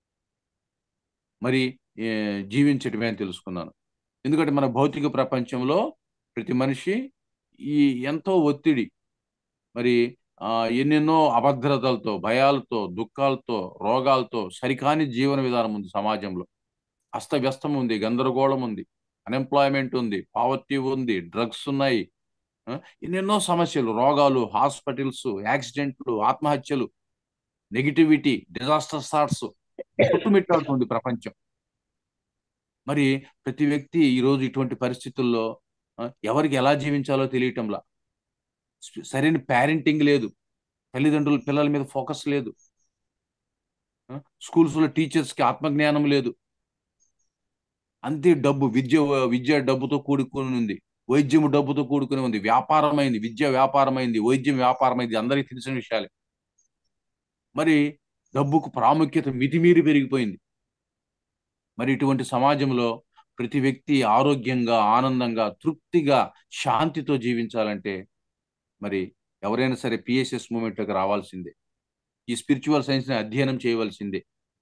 మరి ఏ, జీవించటమే అని తెలుసుకున్నాను ఎందుకంటే మన భౌతిక ప్రపంచంలో ప్రతి మనిషి ఈ ఎంతో ఒత్తిడి మరి ఆ, ఎన్నెన్నో అభద్రతలతో భయాలతో దుఃఖాలతో రోగాలతో సరికాని జీవన విధానం ఉంది సమాజంలో అస్తవ్యస్తం ఉంది గందరగోళం ఉంది అన్ఎంప్లాయ్మెంట్ ఉంది పావర్టీ ఉంది డ్రగ్స్ ఉన్నాయి ఆ, ఎన్నెన్నో సమస్యలు రోగాలు హాస్పిటల్స్ యాక్సిడెంట్లు ఆత్మహత్యలు నెగిటివిటీ డిజాస్టర్ థాట్స్ చుట్టుమిట్టాడుతుంది ప్రపంచం మరి ప్రతి వ్యక్తి ఈరోజు ఇటువంటి పరిస్థితుల్లో ఆ, ఎవరికి ఎలా జీవించాలో తెలియటంలా స్ప- సరైన పేరెంటింగ్ లేదు తల్లిదండ్రుల పిల్లల మీద ఫోకస్ లేదు ఆ, schools లో టీచర్స్ కి ఆత్మజ్ఞానం లేదు అంతే డబ్బు విద్య విద్య డబ్బుతో కూడుకుని ఉంది వైద్యం డబ్బుతో కూడుకుని ఉంది వ్యాపారమైంది విద్య వ్యాపారమైంది వైద్యం వ్యాపారమైంది అందరికీ తెలిసిన విషయాలే మరి డబ్బుకు ప్రాముఖ్యత మితిమీరి పెరిగిపోయింది మరి ఇటువంటి సమాజంలో ప్రతి వ్యక్తి ఆరోగ్యంగా ఆనందంగా తృప్తిగా శాంతితో జీవించాలంటే మరి ఎవరైనా సరే పిఎస్ఎస్ మూమెంట్లోకి రావాల్సిందే ఈ స్పిరిచువల్ సైన్స్ని అధ్యయనం చేయవలసిందే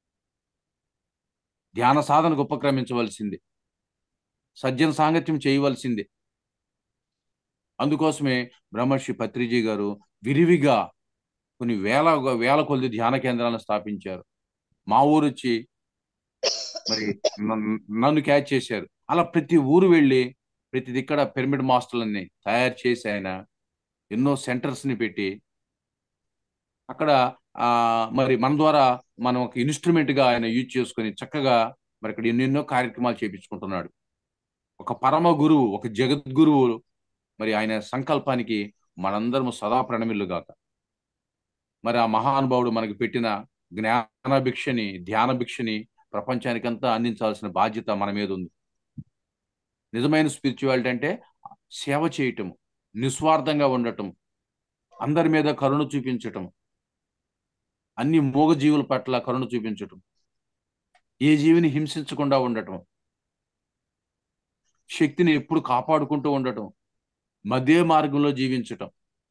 ధ్యాన సాధనకు ఉపక్రమించవలసిందే సజ్జన సాంగత్యం చేయవలసిందే అందుకోసమే బ్రహ్మర్షి పత్రిజీ గారు విరివిగా కొన్ని వేల వేల కొద్ది ధ్యాన కేంద్రాలను స్థాపించారు మా ఊరు వచ్చి మరి నన్ను- నన్ను క్యాచ్ చేశారు అలా ప్రతి ఊరు వెళ్ళి ప్రతి ఇక్కడ పిరమిడ్ మాస్టర్లని తయారు చేసి ఆయన ఎన్నో సెంటర్స్ ని పెట్టి అక్కడ ఆ మరి మన ద్వారా మనం ఒక ఇన్స్ట్రుమెంట్ గా ఆయన యూజ్ చేసుకొని చక్కగా మరి ఇక్కడ ఎన్నెన్నో కార్యక్రమాలు చేపించుకుంటున్నాడు ఒక పరమ గురువు ఒక జగద్గురువు మరి ఆయన సంకల్పానికి మనందరం సదా ప్రణమిల్లుగాక మరి ఆ మహానుభావుడు మనకి పెట్టిన జ్ఞాన భిక్షని ధ్యాన భిక్షని ప్రపంచానికంతా అందించాల్సిన బాధ్యత మన మీద ఉంది నిజమైన స్పిరిచువాలిటీ అంటే సేవ చేయటం నిస్వార్థంగా ఉండటం అందరి మీద కరుణ చూపించటం అన్ని మూగ జీవుల పట్ల కరుణ చూపించటం ఏ జీవిని హింసించకుండా ఉండటం శక్తిని ఎప్పుడు కాపాడుకుంటూ ఉండటం మధ్య మార్గంలో జీవించటం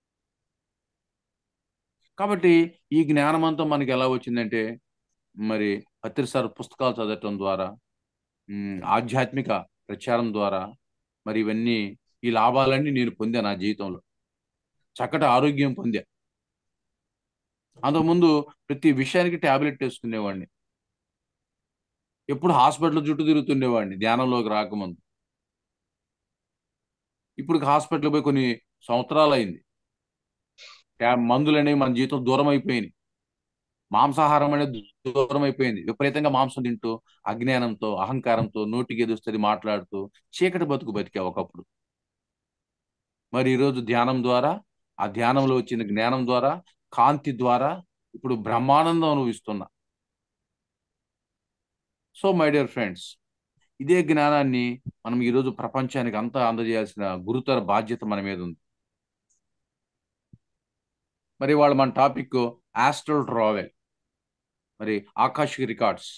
కాబట్టి ఈ జ్ఞానమంతా మనకి ఎలా వచ్చిందంటే మరి పత్రిసార్ పుస్తకాలు చదవటం ద్వారా ఉమ్, ఆధ్యాత్మిక ప్రచారం ద్వారా మరి ఇవన్నీ ఈ లాభాలన్నీ నేను పొందా నా జీవితంలో చక్కటి ఆరోగ్యం పొందా అంతకుముందు ప్రతి విషయానికి టాబ్లెట్ వేసుకునేవాడిని ఎప్పుడు హాస్పిటల్ చుట్టూ తిరుగుతుండేవాడిని ధ్యానంలోకి రాకముందు ఇప్పుడు హాస్పిటల్ పోయి కొన్ని సంవత్సరాలు అయింది ట్యా- మందులు అనేవి మన జీవితం దూరం అయిపోయినాయి మాంసాహారం అనేది దూరం అయిపోయింది విపరీతంగా మాంసం తింటూ అజ్ఞానంతో అహంకారంతో నోటికి ఎదుస్తుంది మాట్లాడుతూ చీకటి బతుకు బతికా ఒకప్పుడు మరి ఈరోజు ధ్యానం ద్వారా ఆ ధ్యానంలో వచ్చిన జ్ఞానం ద్వారా కాంతి ద్వారా ఇప్పుడు బ్రహ్మానందం అనుభవిస్తున్నా సో మై డియర్ ఫ్రెండ్స్ ఇదే జ్ఞానాన్ని మనం ఈరోజు ప్రపంచానికి అంతా అందజేయాల్సిన గురుతర బాధ్యత మన మీద ఉంది మరి వాళ్ళ మన టాపిక్ ఆస్ట్రల్ ట్రావెల్ మరి ఆకాశిక రికార్డ్స్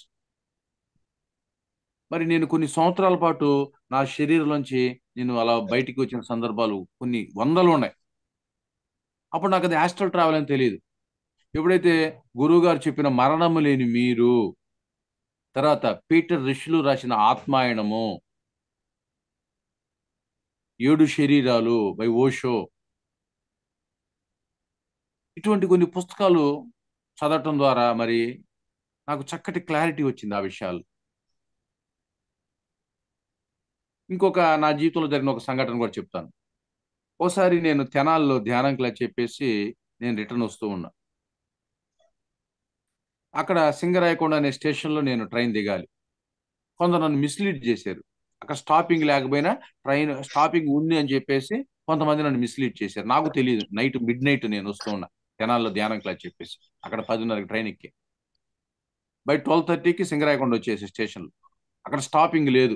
మరి నేను కొన్ని సంవత్సరాల పాటు నా శరీరంలోంచి నేను అలా బయటికి వచ్చిన సందర్భాలు కొన్ని వందలు ఉన్నాయి అప్పుడు నాకు అది ఆస్ట్రల్ ట్రావెల్ అని తెలియదు ఎప్పుడైతే గురువు గారు చెప్పిన మరణము లేని మీరు తర్వాత పీటర్ ఋషులు రాసిన ఆత్మాయణము ఏడు శరీరాలు బై ఓషో ఇటువంటి కొన్ని పుస్తకాలు చదవటం ద్వారా మరి నాకు చక్కటి క్లారిటీ వచ్చింది ఆ విషయాలు ఇంకొక నా జీవితంలో జరిగిన ఒక సంఘటన కూడా చెప్తాను ఒకసారి నేను తెనాల్లో ధ్యానం క్లాస్ చెప్పేసి నేను రిటర్న్ వస్తూ ఉన్నా అక్కడ సింగరాయకొండ అనే స్టేషన్లో నేను ట్రైన్ దిగాలి కొందరు నన్ను మిస్లీడ్ చేశారు అక్కడ స్టాపింగ్ లేకపోయినా ట్రైన్ స్టాపింగ్ ఉంది అని చెప్పేసి కొంతమంది నన్ను మిస్లీడ్ చేశారు నాకు తెలియదు నైట్ మిడ్ నైట్ నేను వస్తూ ఉన్నా తెనాల్లో ధ్యానం క్లాస్ చెప్పేసి అక్కడ పదిన్నరకి ట్రైన్ ఎక్కి బై ట్వెల్వ్ థర్టీకి సింగరాయకొండ వచ్చేసి స్టేషన్లో అక్కడ స్టాపింగ్ లేదు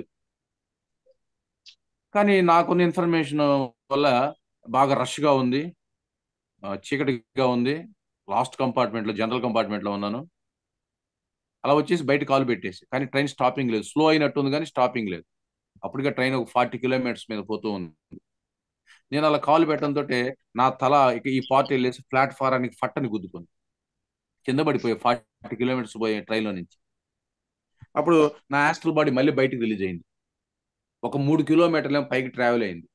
కానీ నాకున్న ఇన్ఫర్మేషన్ వల్ల బాగా రష్గా ఉంది ఆ, చీకటిగా ఉంది లాస్ట్ కంపార్ట్మెంట్లో జనరల్ కంపార్ట్మెంట్లో ఉన్నాను అలా వచ్చేసి బయట కాలు పెట్టేసి కానీ ట్రైన్ స్టాపింగ్ లేదు స్లో అయినట్టు ఉంది కానీ స్టాపింగ్ లేదు అప్పటికే ట్రైన్ ఒక ఫార్టీ కిలోమీటర్స్ మీద పోతూ ఉంది నేను అలా కాలు పెట్టడంతో నా తల ఇక ఈ పార్ట్ వెళ్ళేసి ప్లాట్ఫారానికి ఫట్టని గుద్దుకుంది కింద పడిపోయి ఫార్టీ కిలోమీటర్స్ పోయే ట్రైన్లో నుంచి అప్పుడు నా ఆస్ట్రల్ బాడీ మళ్ళీ బయటికి రిలీజ్ అయింది ఒక మూడు కిలోమీటర్ల పైకి ట్రావెల్ అయింది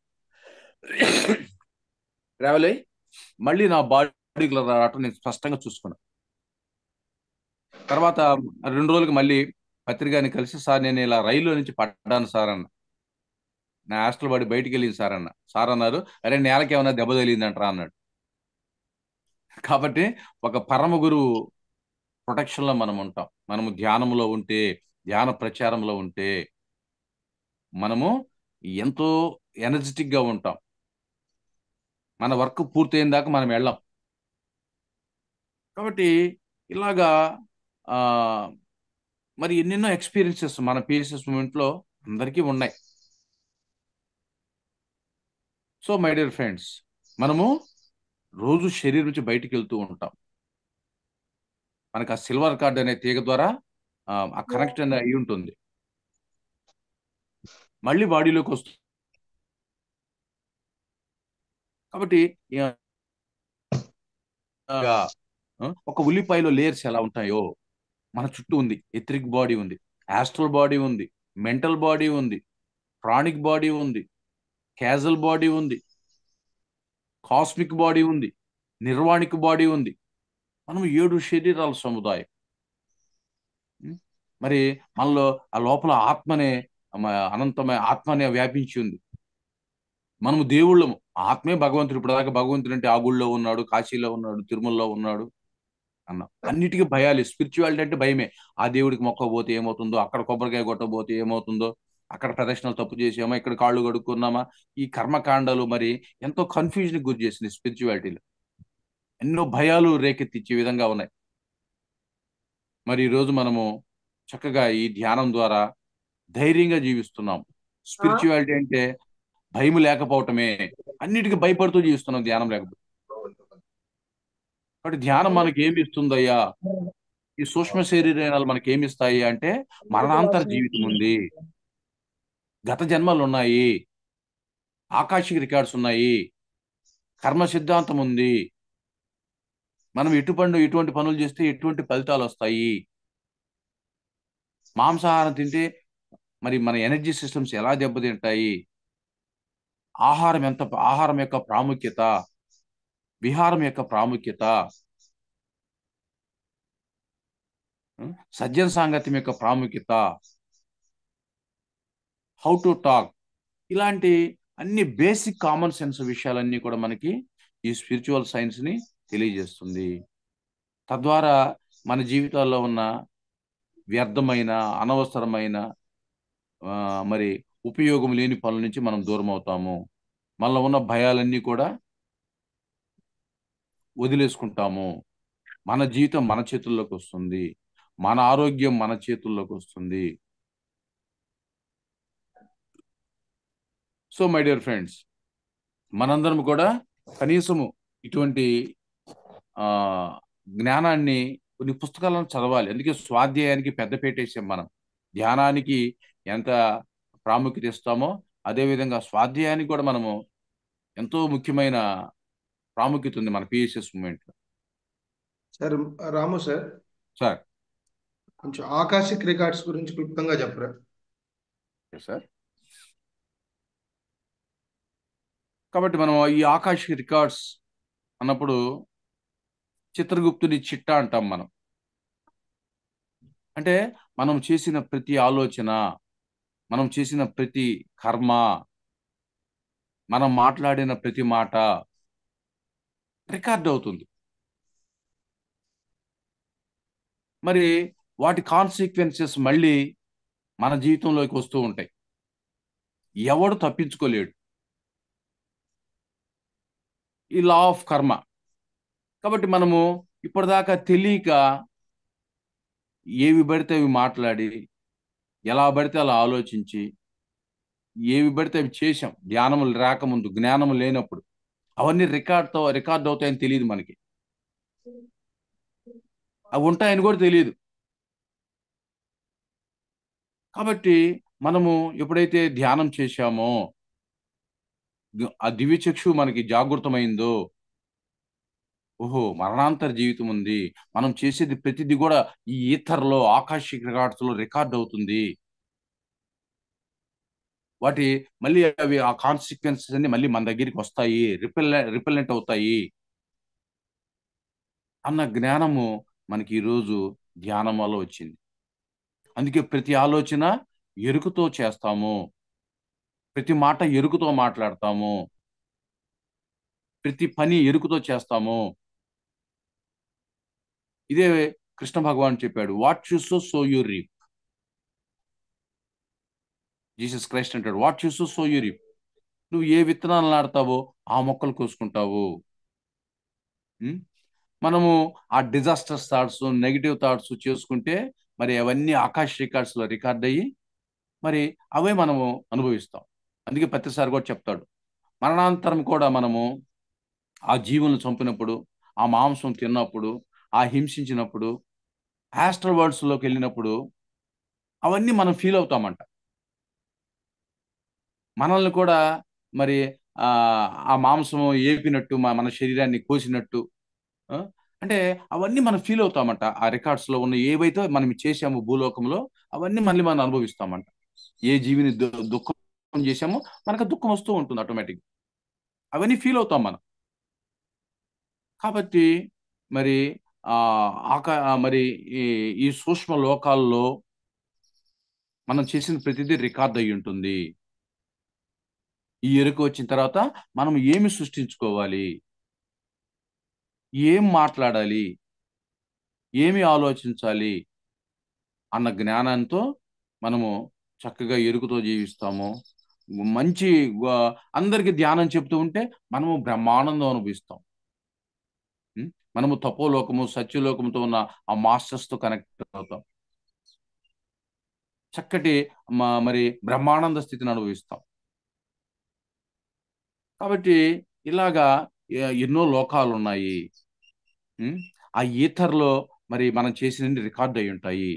ట్రావెల్ అయ్యి మళ్ళీ నా బాడీకి రావటం నేను స్పష్టంగా చూసుకున్నా తర్వాత రెండు రోజులకి మళ్ళీ పత్రికని కలిసి సార్ నేను ఇలా రైల్లో నుంచి పడ్డాను సార్ అన్న నా హాస్టల్ బాడీ బయటికి వెళ్ళింది సార్ అన్న సార్ అన్నారు అరే నేలకి ఏమైనా దెబ్బ తగిలిందంటరా అన్నాడు కాబట్టి ఒక పరమ గురువు ప్రొటెక్షన్లో మనం ఉంటాం మనము ధ్యానంలో ఉంటే ధ్యాన ప్రచారంలో ఉంటే మనము ఎంతో ఎనర్జెటిక్ గా ఉంటాం మన వర్క్ పూర్తయిన దాకా మనం వెళ్ళాం కాబట్టి ఇలాగా ఆ, మరి ఎన్నెన్నో ఎక్స్పీరియన్సెస్ మన పిఎస్ఎస్ మూమెంట్లో అందరికీ ఉన్నాయి సో మై డియర్ ఫ్రెండ్స్ మనము రోజు శరీరం నుంచి బయటికి వెళ్తూ ఉంటాం మనకు ఆ సిల్వర్ కార్డ్ అనే తీగ ద్వారా ఆ కనెక్ట్ అయి ఉంటుంది మళ్ళీ బాడీలోకి వస్తుంది కాబట్టి ఆ, ఆ, ఒక ఉల్లిపాయలో లేయర్స్ ఎలా ఉంటాయో మన చుట్టూ ఉంది ఎథరిక్ బాడీ ఉంది ఆస్ట్రల్ బాడీ ఉంది మెంటల్ బాడీ ఉంది ప్రాణిక్ బాడీ ఉంది క్యాజల్ బాడీ ఉంది కాస్మిక్ బాడీ ఉంది నిర్వాణిక బాడీ ఉంది మనం ఏడు శరీరాల సముదాయం ఉం? మరి మనలో ఆ లోపల ఆత్మనే మ- అనంతమైన ఆత్మనే వ్యాపించి ఉంది మనము దేవుళ్ళము ఆత్మే భగవంతుడు ఇప్పుడు దాకా భగవంతుడు అంటే ఆ గుళ్ళో ఉన్నాడు కాశీలో ఉన్నాడు తిరుమలలో ఉన్నాడు అన్న అన్నిటికీ భయాలు స్పిరిచువాలిటీ అంటే భయమే ఆ దేవుడికి మొక్కకపోతే ఏమవుతుందో అక్కడ కొబ్బరికాయ కొట్టకపోతే ఏమవుతుందో అక్కడ ప్రదర్శనలు తప్పు చేసామా ఇక్కడ కాళ్ళు కడుక్కున్నామా ఈ కర్మకాండాలు మరి ఎంతో కన్ఫ్యూజన్ గురి చేసింది స్పిరిచువాలిటీలో ఎన్నో భయాలు రేకెత్తించే విధంగా ఉన్నాయి మరి ఈరోజు మనము చక్కగా ఈ ధ్యానం ద్వారా ధైర్యంగా జీవిస్తున్నాం స్పిరిచువాలిటీ అంటే భయం లేకపోవటమే అన్నిటికీ భయపడుతూ జీవిస్తున్నాం ధ్యానం లేకపోతే కాబట్టి ధ్యానం మనకి ఏమి ఇస్తుందయ్యా ఈ సూక్ష్మ శరీరాలు మనకి ఏమి ఇస్తాయి అంటే మరణాంతర జీవితం ఉంది గత జన్మలు ఉన్నాయి ఆకాశిక రికార్డ్స్ ఉన్నాయి కర్మ సిద్ధాంతం ఉంది మనం ఎటు పండు ఎటువంటి పనులు చేస్తే ఎటువంటి ఫలితాలు వస్తాయి మాంసాహారం తింటే మరి మన ఎనర్జీ సిస్టమ్స్ ఎలా దెబ్బతింటాయి ఆహారం ఎంత ఆహారం యొక్క ప్రాముఖ్యత విహారం యొక్క ప్రాముఖ్యత ఉం? సజ్జన సాంగత్యం యొక్క ప్రాముఖ్యత హౌ టు టాక్ ఇలాంటి అన్ని బేసిక్ కామన్ సెన్స్ విషయాలన్నీ కూడా మనకి ఈ స్పిరిచువల్ సైన్స్ ని తెలియజేస్తుంది తద్వారా మన జీవితాల్లో ఉన్న వ్యర్థమైన అనవసరమైన ఆ, మరి ఉపయోగం లేని పనుల నుంచి మనం దూరం అవుతాము మనలో ఉన్న భయాలన్నీ కూడా వదిలేసుకుంటాము మన జీవితం మన చేతుల్లోకి వస్తుంది మన ఆరోగ్యం మన చేతుల్లోకి వస్తుంది సో మై డియర్ ఫ్రెండ్స్ మనందరం కూడా కనీసము ఇటువంటి ఆ జ్ఞానాన్ని కొన్ని పుస్తకాలను చదవాలి అందుకే స్వాధ్యాయానికి పెద్ద పెట్టేసాం మనం ధ్యానానికి ఎంత ప్రాముఖ్యత ఇస్తామో అదే విధంగా స్వాధ్యాయానికి కూడా మనము ఎంతో ముఖ్యమైన ప్రాముఖ్యత ఉంది మన పిఎస్ఎస్ మూమెంట్ లో సార్ రాము సార్ సార్ కొంచెం ఆకాశిక్ రికార్డ్స్ గురించి క్లుప్తంగా చెప్పరా సార్ కాబట్టి మనం ఈ ఆకాశ్ రికార్డ్స్ అన్నప్పుడు చిత్రగుప్తుని చిట్టా అంటాం మనం అంటే మనం చేసిన ప్రతి ఆలోచన మనం చేసిన ప్రతి కర్మ మనం మాట్లాడిన ప్రతి మాట రికార్డ్ అవుతుంది మరి వాటి కాన్సిక్వెన్సెస్ మళ్ళీ మన జీవితంలోకి వస్తూ ఉంటాయి ఎవడు తప్పించుకోలేడు ఈ లా ఆఫ్ కర్మ కాబట్టి మనము ఇప్పటిదాకా తెలియక ఏవి పడితే అవి మాట్లాడి ఎలా పడితే అలా ఆలోచించి ఏవి పడితే అవి చేసాం ధ్యానము రాకముందు జ్ఞానము లేనప్పుడు అవన్నీ రికార్డ్తో రికార్డ్ అవుతాయని తెలియదు మనకి అవి ఉంటాయని కూడా తెలియదు కాబట్టి మనము ఎప్పుడైతే ధ్యానం చేశామో ఆ దివ్య చక్షు మనకి జాగృతమైందో ఓహో మరణాంతర జీవితం ఉంది మనం చేసేది ప్రతిదీ కూడా ఈ ఈథర్లో ఆకాశిక రికార్డ్స్ లో రికార్డ్ అవుతుంది వాటి మళ్ళీ అవి ఆ కాన్సిక్వెన్సెస్ అన్ని మళ్ళీ మన దగ్గరికి వస్తాయి రిపెల్ రిపెల్లెంట్ అవుతాయి అన్న జ్ఞానము మనకి ఈరోజు ధ్యానం వల్ల వచ్చింది అందుకే ప్రతి ఆలోచన ఎరుకుతో చేస్తాము ప్రతి మాట ఎరుకుతో మాట్లాడతాము ప్రతి పని ఎరుకుతో చేస్తాము ఇదే కృష్ణ భగవాన్ చెప్పాడు what you sow so you reap Jesus Christ అంటాడు what you sow so you reap నువ్వు ఏ విత్తనాలు నాడతావో ఆ మొక్కలు కోసుకుంటావు ఉం? మనము ఆ డిజాస్టర్స్ థాట్స్ నెగిటివ్ థాట్స్ చేసుకుంటే మరి అవన్నీ ఆకాశ రికార్డ్స్ లో రికార్డ్ అయ్యి మరి అవే మనము అనుభవిస్తాం అందుకే ప్రతిసారి కూడా చెప్తాడు మరణాంతరం కూడా మనము ఆ జీవులను చంపినప్పుడు ఆ మాంసం తిన్నప్పుడు ఆ హింసించినప్పుడు ఆస్ట్రల్ వరల్డ్స్ లోకి వెళ్ళినప్పుడు అవన్నీ మనం ఫీల్ అవుతామంట మనల్ని కూడా మరి ఆ ఆ మాంసం ఏపినట్టు మా- మన శరీరాన్ని కోసినట్టు ఆ, అంటే అవన్నీ మనం ఫీల్ అవుతామంట ఆ రికార్డ్స్ లో ఉన్న ఏవైతే మనం చేసామో భూలోకంలో అవన్నీ మళ్ళీ మనం అనుభవిస్తామంట ఏ జీవిని దు- దుఃఖం చేసామో మనకు దుఃఖం వస్తూ ఉంటుంది ఆటోమేటిక్ అవన్నీ ఫీల్ అవుతాం మనం కాబట్టి మరి ఆ ఆక ఆ, మరి ఈ ఈ సూక్ష్మ లోకాల్లో మనం చేసిన ప్రతిదీ రికార్డ్ అయి ఉంటుంది ఈ ఎరుక వచ్చిన తర్వాత మనం ఏమి సృష్టించుకోవాలి ఏం మాట్లాడాలి ఏమి ఆలోచించాలి అన్న జ్ఞానంతో మనము చక్కగా ఎరుకుతో జీవిస్తాము మంచి గు- అందరికీ ధ్యానం చెప్తూ ఉంటే మనము బ్రహ్మానందం అనుభవిస్తాం ఉం? మనము తపోలోకము సత్యలోకముతో ఉన్న ఆ మాస్టర్స్ తో కనెక్ట్ అవుతాం చక్కటి మ- మరి బ్రహ్మానంద స్థితిని అనుభవిస్తాం కాబట్టి ఇలాగా ఎ- ఎన్నో లోకాలు ఉన్నాయి ఉం? ఆ ఈథర్లో మరి మనం చేసిన రికార్డ్ అయి ఉంటాయి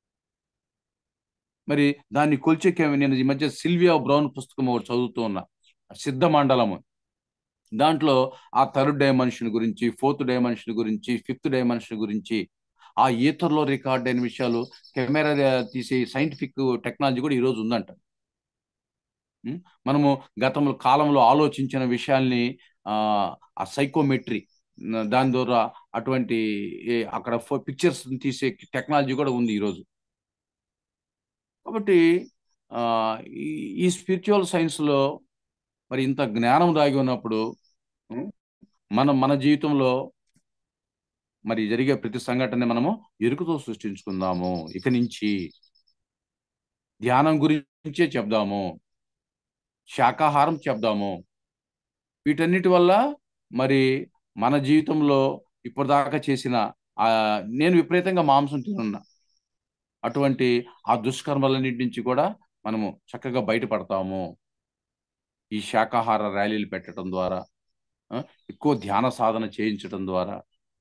మరి దాన్ని కొల్చెక్కే నేను ఈ మధ్య సిల్వియా బ్రౌన్ పుస్తకం ఒకటి చదువుతూ ఉన్నా సిద్ధ మండలము దాంట్లో ఆ థర్డ్ డైమెన్షన్ గురించి ఫోర్త్ డైమెన్షన్ గురించి ఫిఫ్త్ డైమెన్షన్ గురించి ఆ ఈథర్లో రికార్డ్ అయిన విషయాలు కెమెరా తీసే సైంటిఫిక్ టెక్నాలజీ కూడా ఈరోజు ఉందంట ఉం? మనము గతంలో కాలంలో ఆలోచించిన విషయాల్ని ఆ ఆ సైకోమెట్రీ దాని ద్వారా అటువంటి ఏ- అక్కడ పిక్చర్స్ తీసే టెక్నాలజీ కూడా ఉంది ఈరోజు కాబట్టి ఆ ఈ ఈ స్పిరిచువల్ సైన్స్ లో మరి ఇంత జ్ఞానం దాగి ఉన్నప్పుడు ఉం, మనం మన జీవితంలో మరి జరిగే ప్రతి సంఘటన మనము ఎరుకుతో సృష్టించుకుందాము ఇక నుంచి ధ్యానం గురించే చెప్దాము శాకాహారం చెప్దాము వీటన్నిటి వల్ల మరి మన జీవితంలో ఇప్పటిదాకా చేసిన ఆ నేను విపరీతంగా మాంసం తినున్నా అటువంటి ఆ దుష్కర్మలన్నిటి నుంచి కూడా మనము చక్కగా బయటపడతాము ఈ శాకాహార ర్యాలీలు పెట్టడం ద్వారా ఆ, ఎక్కువ ధ్యాన సాధన చేయించడం ద్వారా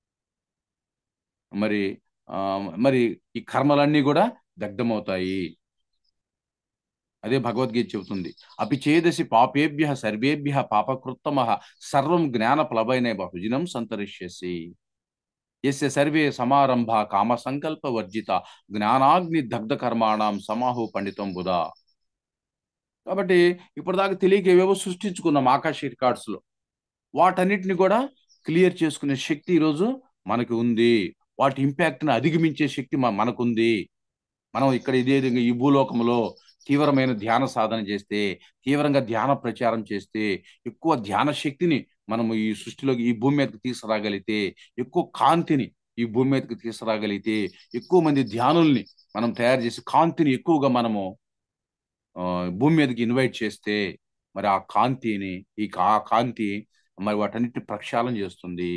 మరి ఆ, మరి ఈ కర్మలన్నీ కూడా దగ్ధమవుతాయి అదే భగవద్గీత చెబుతుంది అపి చేదసి పాపేభ్య సర్వేభ్య పాపకృత్తమ సర్వం జ్ఞాన ప్లవైన బహుజనం సంతరిష్యసి ఎస్య సర్వే సమారంభ కామ సంకల్ప వర్జిత జ్ఞానాగ్ని దగ్ధ కర్మాణం సమాహు పండితం బుధ కాబట్టి ఇప్పటిదాకా తెలియక ఏవేవో సృష్టించుకున్నాం ఆకాశ రికార్డ్స్ లో వాటన్నిటిని కూడా క్లియర్ చేసుకునే శక్తి ఈరోజు మనకు ఉంది వాటి ఇంపాక్ట్ ని అధిగమించే శక్తి మ- మనకుంది మనం ఇక్కడ ఇదే విధంగా ఈ భూలోకంలో తీవ్రమైన ధ్యాన సాధన చేస్తే తీవ్రంగా ధ్యాన ప్రచారం చేస్తే ఎక్కువ ధ్యాన శక్తిని మనము ఈ సృష్టిలోకి ఈ భూమి మీదకి తీసుకురాగలిగితే ఎక్కువ కాంతిని ఈ భూమి మీదకి తీసుకురాగలిగితే ఎక్కువ మంది ధ్యానుల్ని మనం తయారు చేసి కాంతిని ఎక్కువగా మనము ఆ, భూమి మీదకి ఇన్వైట్ చేస్తే మరి ఆ కాంతిని ఈ కా కాంతి మరి వాటన్నిటి ప్రక్షాళన చేస్తుంది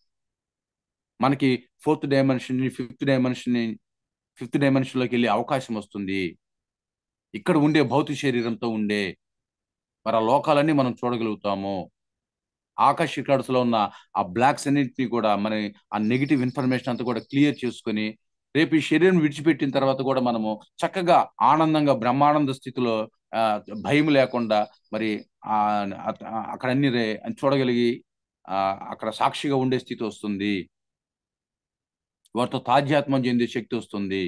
మనకి fourth dimension fifth dimension fifth dimension లోకి వెళ్ళే అవకాశం వస్తుంది ఇక్కడ ఉండే భౌతిక శరీరంతో ఉండే మరి ఆ లోకాలన్నీ మనం చూడగలుగుతాము ఆకాశ రికార్డ్స్ లో ఉన్న ఆ బ్లాక్స్ అన్నింటినీ కూడా మన ఆ నెగిటివ్ ఇన్ఫర్మేషన్ అంతా కూడా క్లియర్ చేసుకొని రేపు ఈ శరీరం విడిచిపెట్టిన తర్వాత కూడా మనము చక్కగా ఆనందంగా బ్రహ్మానంద స్థితిలో ఆ, భయం లేకుండా మరి ఆ అత- అక్కడ అన్ని రే- చూడగలిగి ఆ అక్కడ సాక్షిగా ఉండే స్థితి వస్తుంది వారితో తాధ్యాత్మం చెందే శక్తి వస్తుంది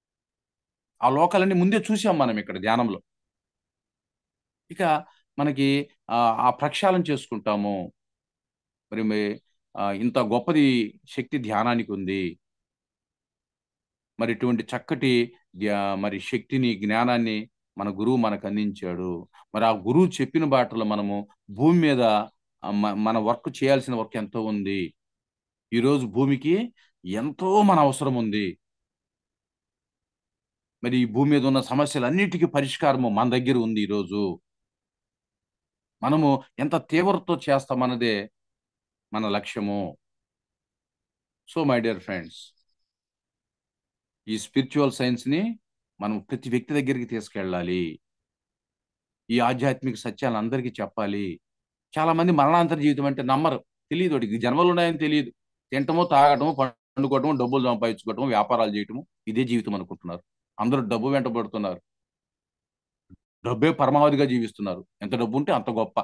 ఆ లోకాలన్నీ ముందే చూసాం మనం ఇక్కడ ధ్యానంలో ఇక మనకి ఆ ఆ ప్రక్షాళన చేసుకుంటాము మరి మే- ఆ, ఇంత గొప్పది శక్తి ధ్యానానికి ఉంది మరి ఇటువంటి చక్కటి ధ్యా- మరి శక్తిని జ్ఞానాన్ని మన గురువు మనకు అందించాడు మరి ఆ గురువు చెప్పిన బాటలో మనము భూమి మీద ఆ, మ- మన వర్క్ చేయాల్సిన వర్క్ ఎంతో ఉంది ఈరోజు భూమికి ఎంతో మన అవసరం ఉంది మరి ఈ భూమి మీద ఉన్న సమస్యలన్నిటికీ పరిష్కారము మన దగ్గర ఉంది ఈరోజు మనము ఎంత తీవ్రతతో చేస్తామన్నదే మన లక్ష్యము సో మై డియర్ ఫ్రెండ్స్ ఈ స్పిరిచువల్ సైన్స్ ని మనం ప్రతి వ్యక్తి దగ్గరికి తీసుకెళ్ళాలి ఈ ఆధ్యాత్మిక సత్యాలను అందరికీ చెప్పాలి చాలా మంది మరణాంతర జీవితం అంటే నమ్మరు తెలియదు వాడికి జన్మలు ఉన్నాయని తెలియదు తింటమో తాగటము పండుకోవటము డబ్బులు సంపాదించుకోవటము వ్యాపారాలు చేయటము ఇదే జీవితం అనుకుంటున్నారు అందరూ డబ్బు వెంటబడుతున్నారు డబ్బే పరమావధిగా జీవిస్తున్నారు ఎంత డబ్బు ఉంటే అంత గొప్ప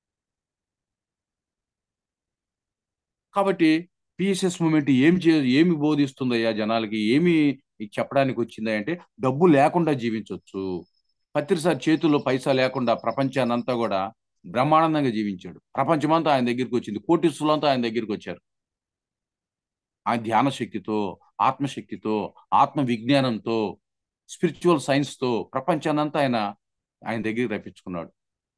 కాబట్టి పిఎస్ఎస్ మూమెంట్ ఏం చే ఏమి బోధిస్తుందయ్యా జనాలకి ఏమి చెప్పడానికి వచ్చిందా అంటే డబ్బు లేకుండా జీవించవచ్చు పత్రిసారి చేతుల్లో పైసా లేకుండా ప్రపంచాన్ని అంతా కూడా బ్రహ్మానందంగా జీవించాడు ప్రపంచమంతా ఆయన దగ్గరికి వచ్చింది కోటీసులంతా ఆయన దగ్గరికి వచ్చారు ఆయన ధ్యాన శక్తితో ఆత్మశక్తితో ఆత్మ విజ్ఞానంతో స్పిరిచువల్ సైన్స్తో ప్రపంచాన్నంతా ఆయన ఆయన దగ్గరికి రప్పించుకున్నాడు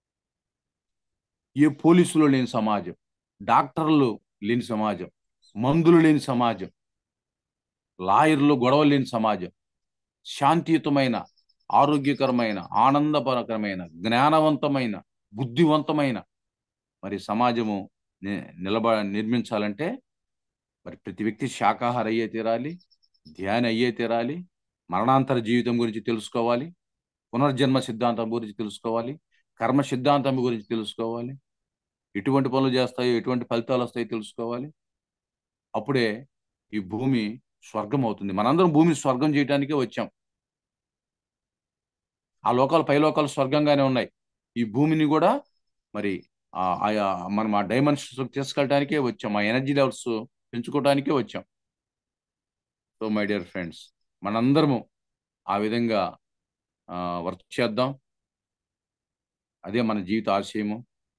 ఏ పోలీసులు లేని సమాజం డాక్టర్లు లేని సమాజం మందులు లేని సమాజం లాయర్లు గొడవ లేని సమాజం శాంతియుతమైన ఆరోగ్యకరమైన ఆనందపరకరమైన జ్ఞానవంతమైన బుద్ధివంతమైన మరి సమాజము నిలబ నిర్మించాలంటే మరి ప్రతి వ్యక్తి శాకాహార అయ్యే తీరాలి ధ్యాన అయ్యే తీరాలి మరణాంతర జీవితం గురించి తెలుసుకోవాలి పునర్జన్మ సిద్ధాంతం గురించి తెలుసుకోవాలి కర్మ సిద్ధాంతం గురించి తెలుసుకోవాలి ఎటువంటి పనులు చేస్తాయో ఎటువంటి ఫలితాలు వస్తాయో తెలుసుకోవాలి అప్పుడే ఈ భూమి స్వర్గం అవుతుంది మనందరం భూమి స్వర్గం చేయడానికే వచ్చాం ఆ లోకాలు పై లోకాలు స్వర్గంగానే ఉన్నాయి ఈ భూమిని కూడా మరి ఆయా మనం ఆ డైమెన్షన్స్ తీసుకెళ్ళడానికే వచ్చాం ఆ ఎనర్జీ లెవెల్స్ పెంచుకోవడానికే వచ్చాం సో మై డియర్ ఫ్రెండ్స్ మనందరము ఆ విధంగా వర్క్ చేద్దాం అదే మన జీవిత ఆశయము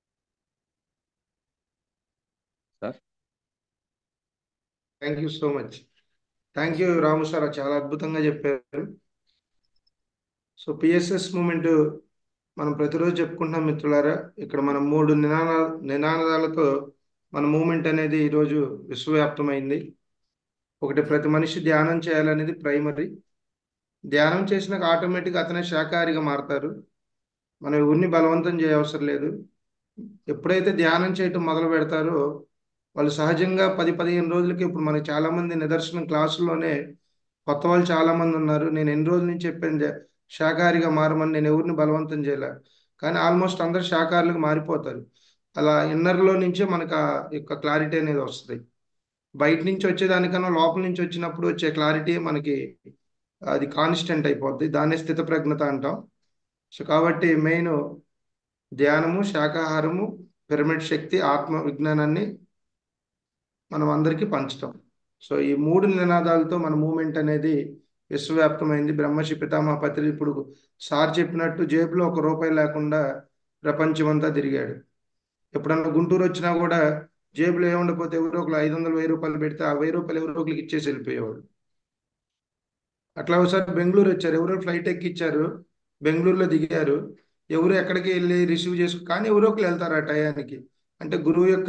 sir thank you so much thank you Ramu sir చాలా అద్భుతంగా చెప్పారు సో పిఎస్ఎస్ మూమెంట్ మనం ప్రతిరోజు చెప్పుకుంటున్నాం మిత్రులారా ఇక్కడ మనం మూడు నినాద నినాదాలతో మన మూమెంట్ అనేది ఈరోజు విశ్వవ్యాప్తమైంది ఒకటి ప్రతి మనిషి ధ్యానం చేయాలనేది ప్రైమరీ ధ్యానం చేసినాక ఆటోమేటిక్గా అతనే శాకాహారిగా మారతారు మనం ఎవరిని బలవంతం చేయవసరం లేదు ఎప్పుడైతే ధ్యానం చేయటం మొదలు పెడతారో వాళ్ళు సహజంగా పది పదిహేను రోజులకి ఇప్పుడు మనకి చాలా మంది నిదర్శనం క్లాసుల్లోనే కొత్త వాళ్ళు చాలా మంది ఉన్నారు నేను ఎన్ని రోజుల నుంచి చెప్పాను శాకాహారిగా మారమని నేను ఎవరిని బలవంతం చేయలే కానీ ఆల్మోస్ట్ అందరు శాకాహారులకు మారిపోతారు అలా ఇన్నర్లో నుంచే మనకు ఆ యొక్క క్లారిటీ అనేది వస్తుంది బయట నుంచి వచ్చేదానికన్నా లోపల నుంచి వచ్చినప్పుడు వచ్చే క్లారిటీ మనకి అది కాన్స్టెంట్ అయిపోద్ది దాన్ని స్థితప్రజ్ఞత అంటాం సో కాబట్టి మెయిన్ ధ్యానము శాకాహారము పిరమిడ్ శక్తి ఆత్మ విజ్ఞానాన్ని మనం అందరికీ పంచుతాం సో ఈ మూడు నినాదాలతో మన మూమెంట్ అనేది విశ్వవ్యాప్తమైంది బ్రహ్మశ్రీ పితామహ పత్రి ఇప్పుడు సార్ చెప్పినట్టు జేబులో ఒక రూపాయి లేకుండా ప్రపంచమంతా తిరిగాడు ఎప్పుడన్నా గుంటూరు వచ్చినా కూడా జేబులో ఏముండకపోతే ఎవరో ఒకరు ఐదు వందలు వెయ్యి రూపాయలు పెడితే ఆ వెయ్యి రూపాయలు ఎవరో ఒకరికి ఇచ్చేసి వెళ్ళిపోయేవాడు అట్లా ఒకసారి బెంగళూరు వచ్చారు ఎవరో ఫ్లైట్ ఎక్కిచ్చారు బెంగళూరులో దిగారు ఎవరు ఎక్కడికి వెళ్ళి రిసీవ్ చేసుకు కానీ ఎవరో ఒకరు వెళ్తారు ఆ టయానికి అంటే గురువు యొక్క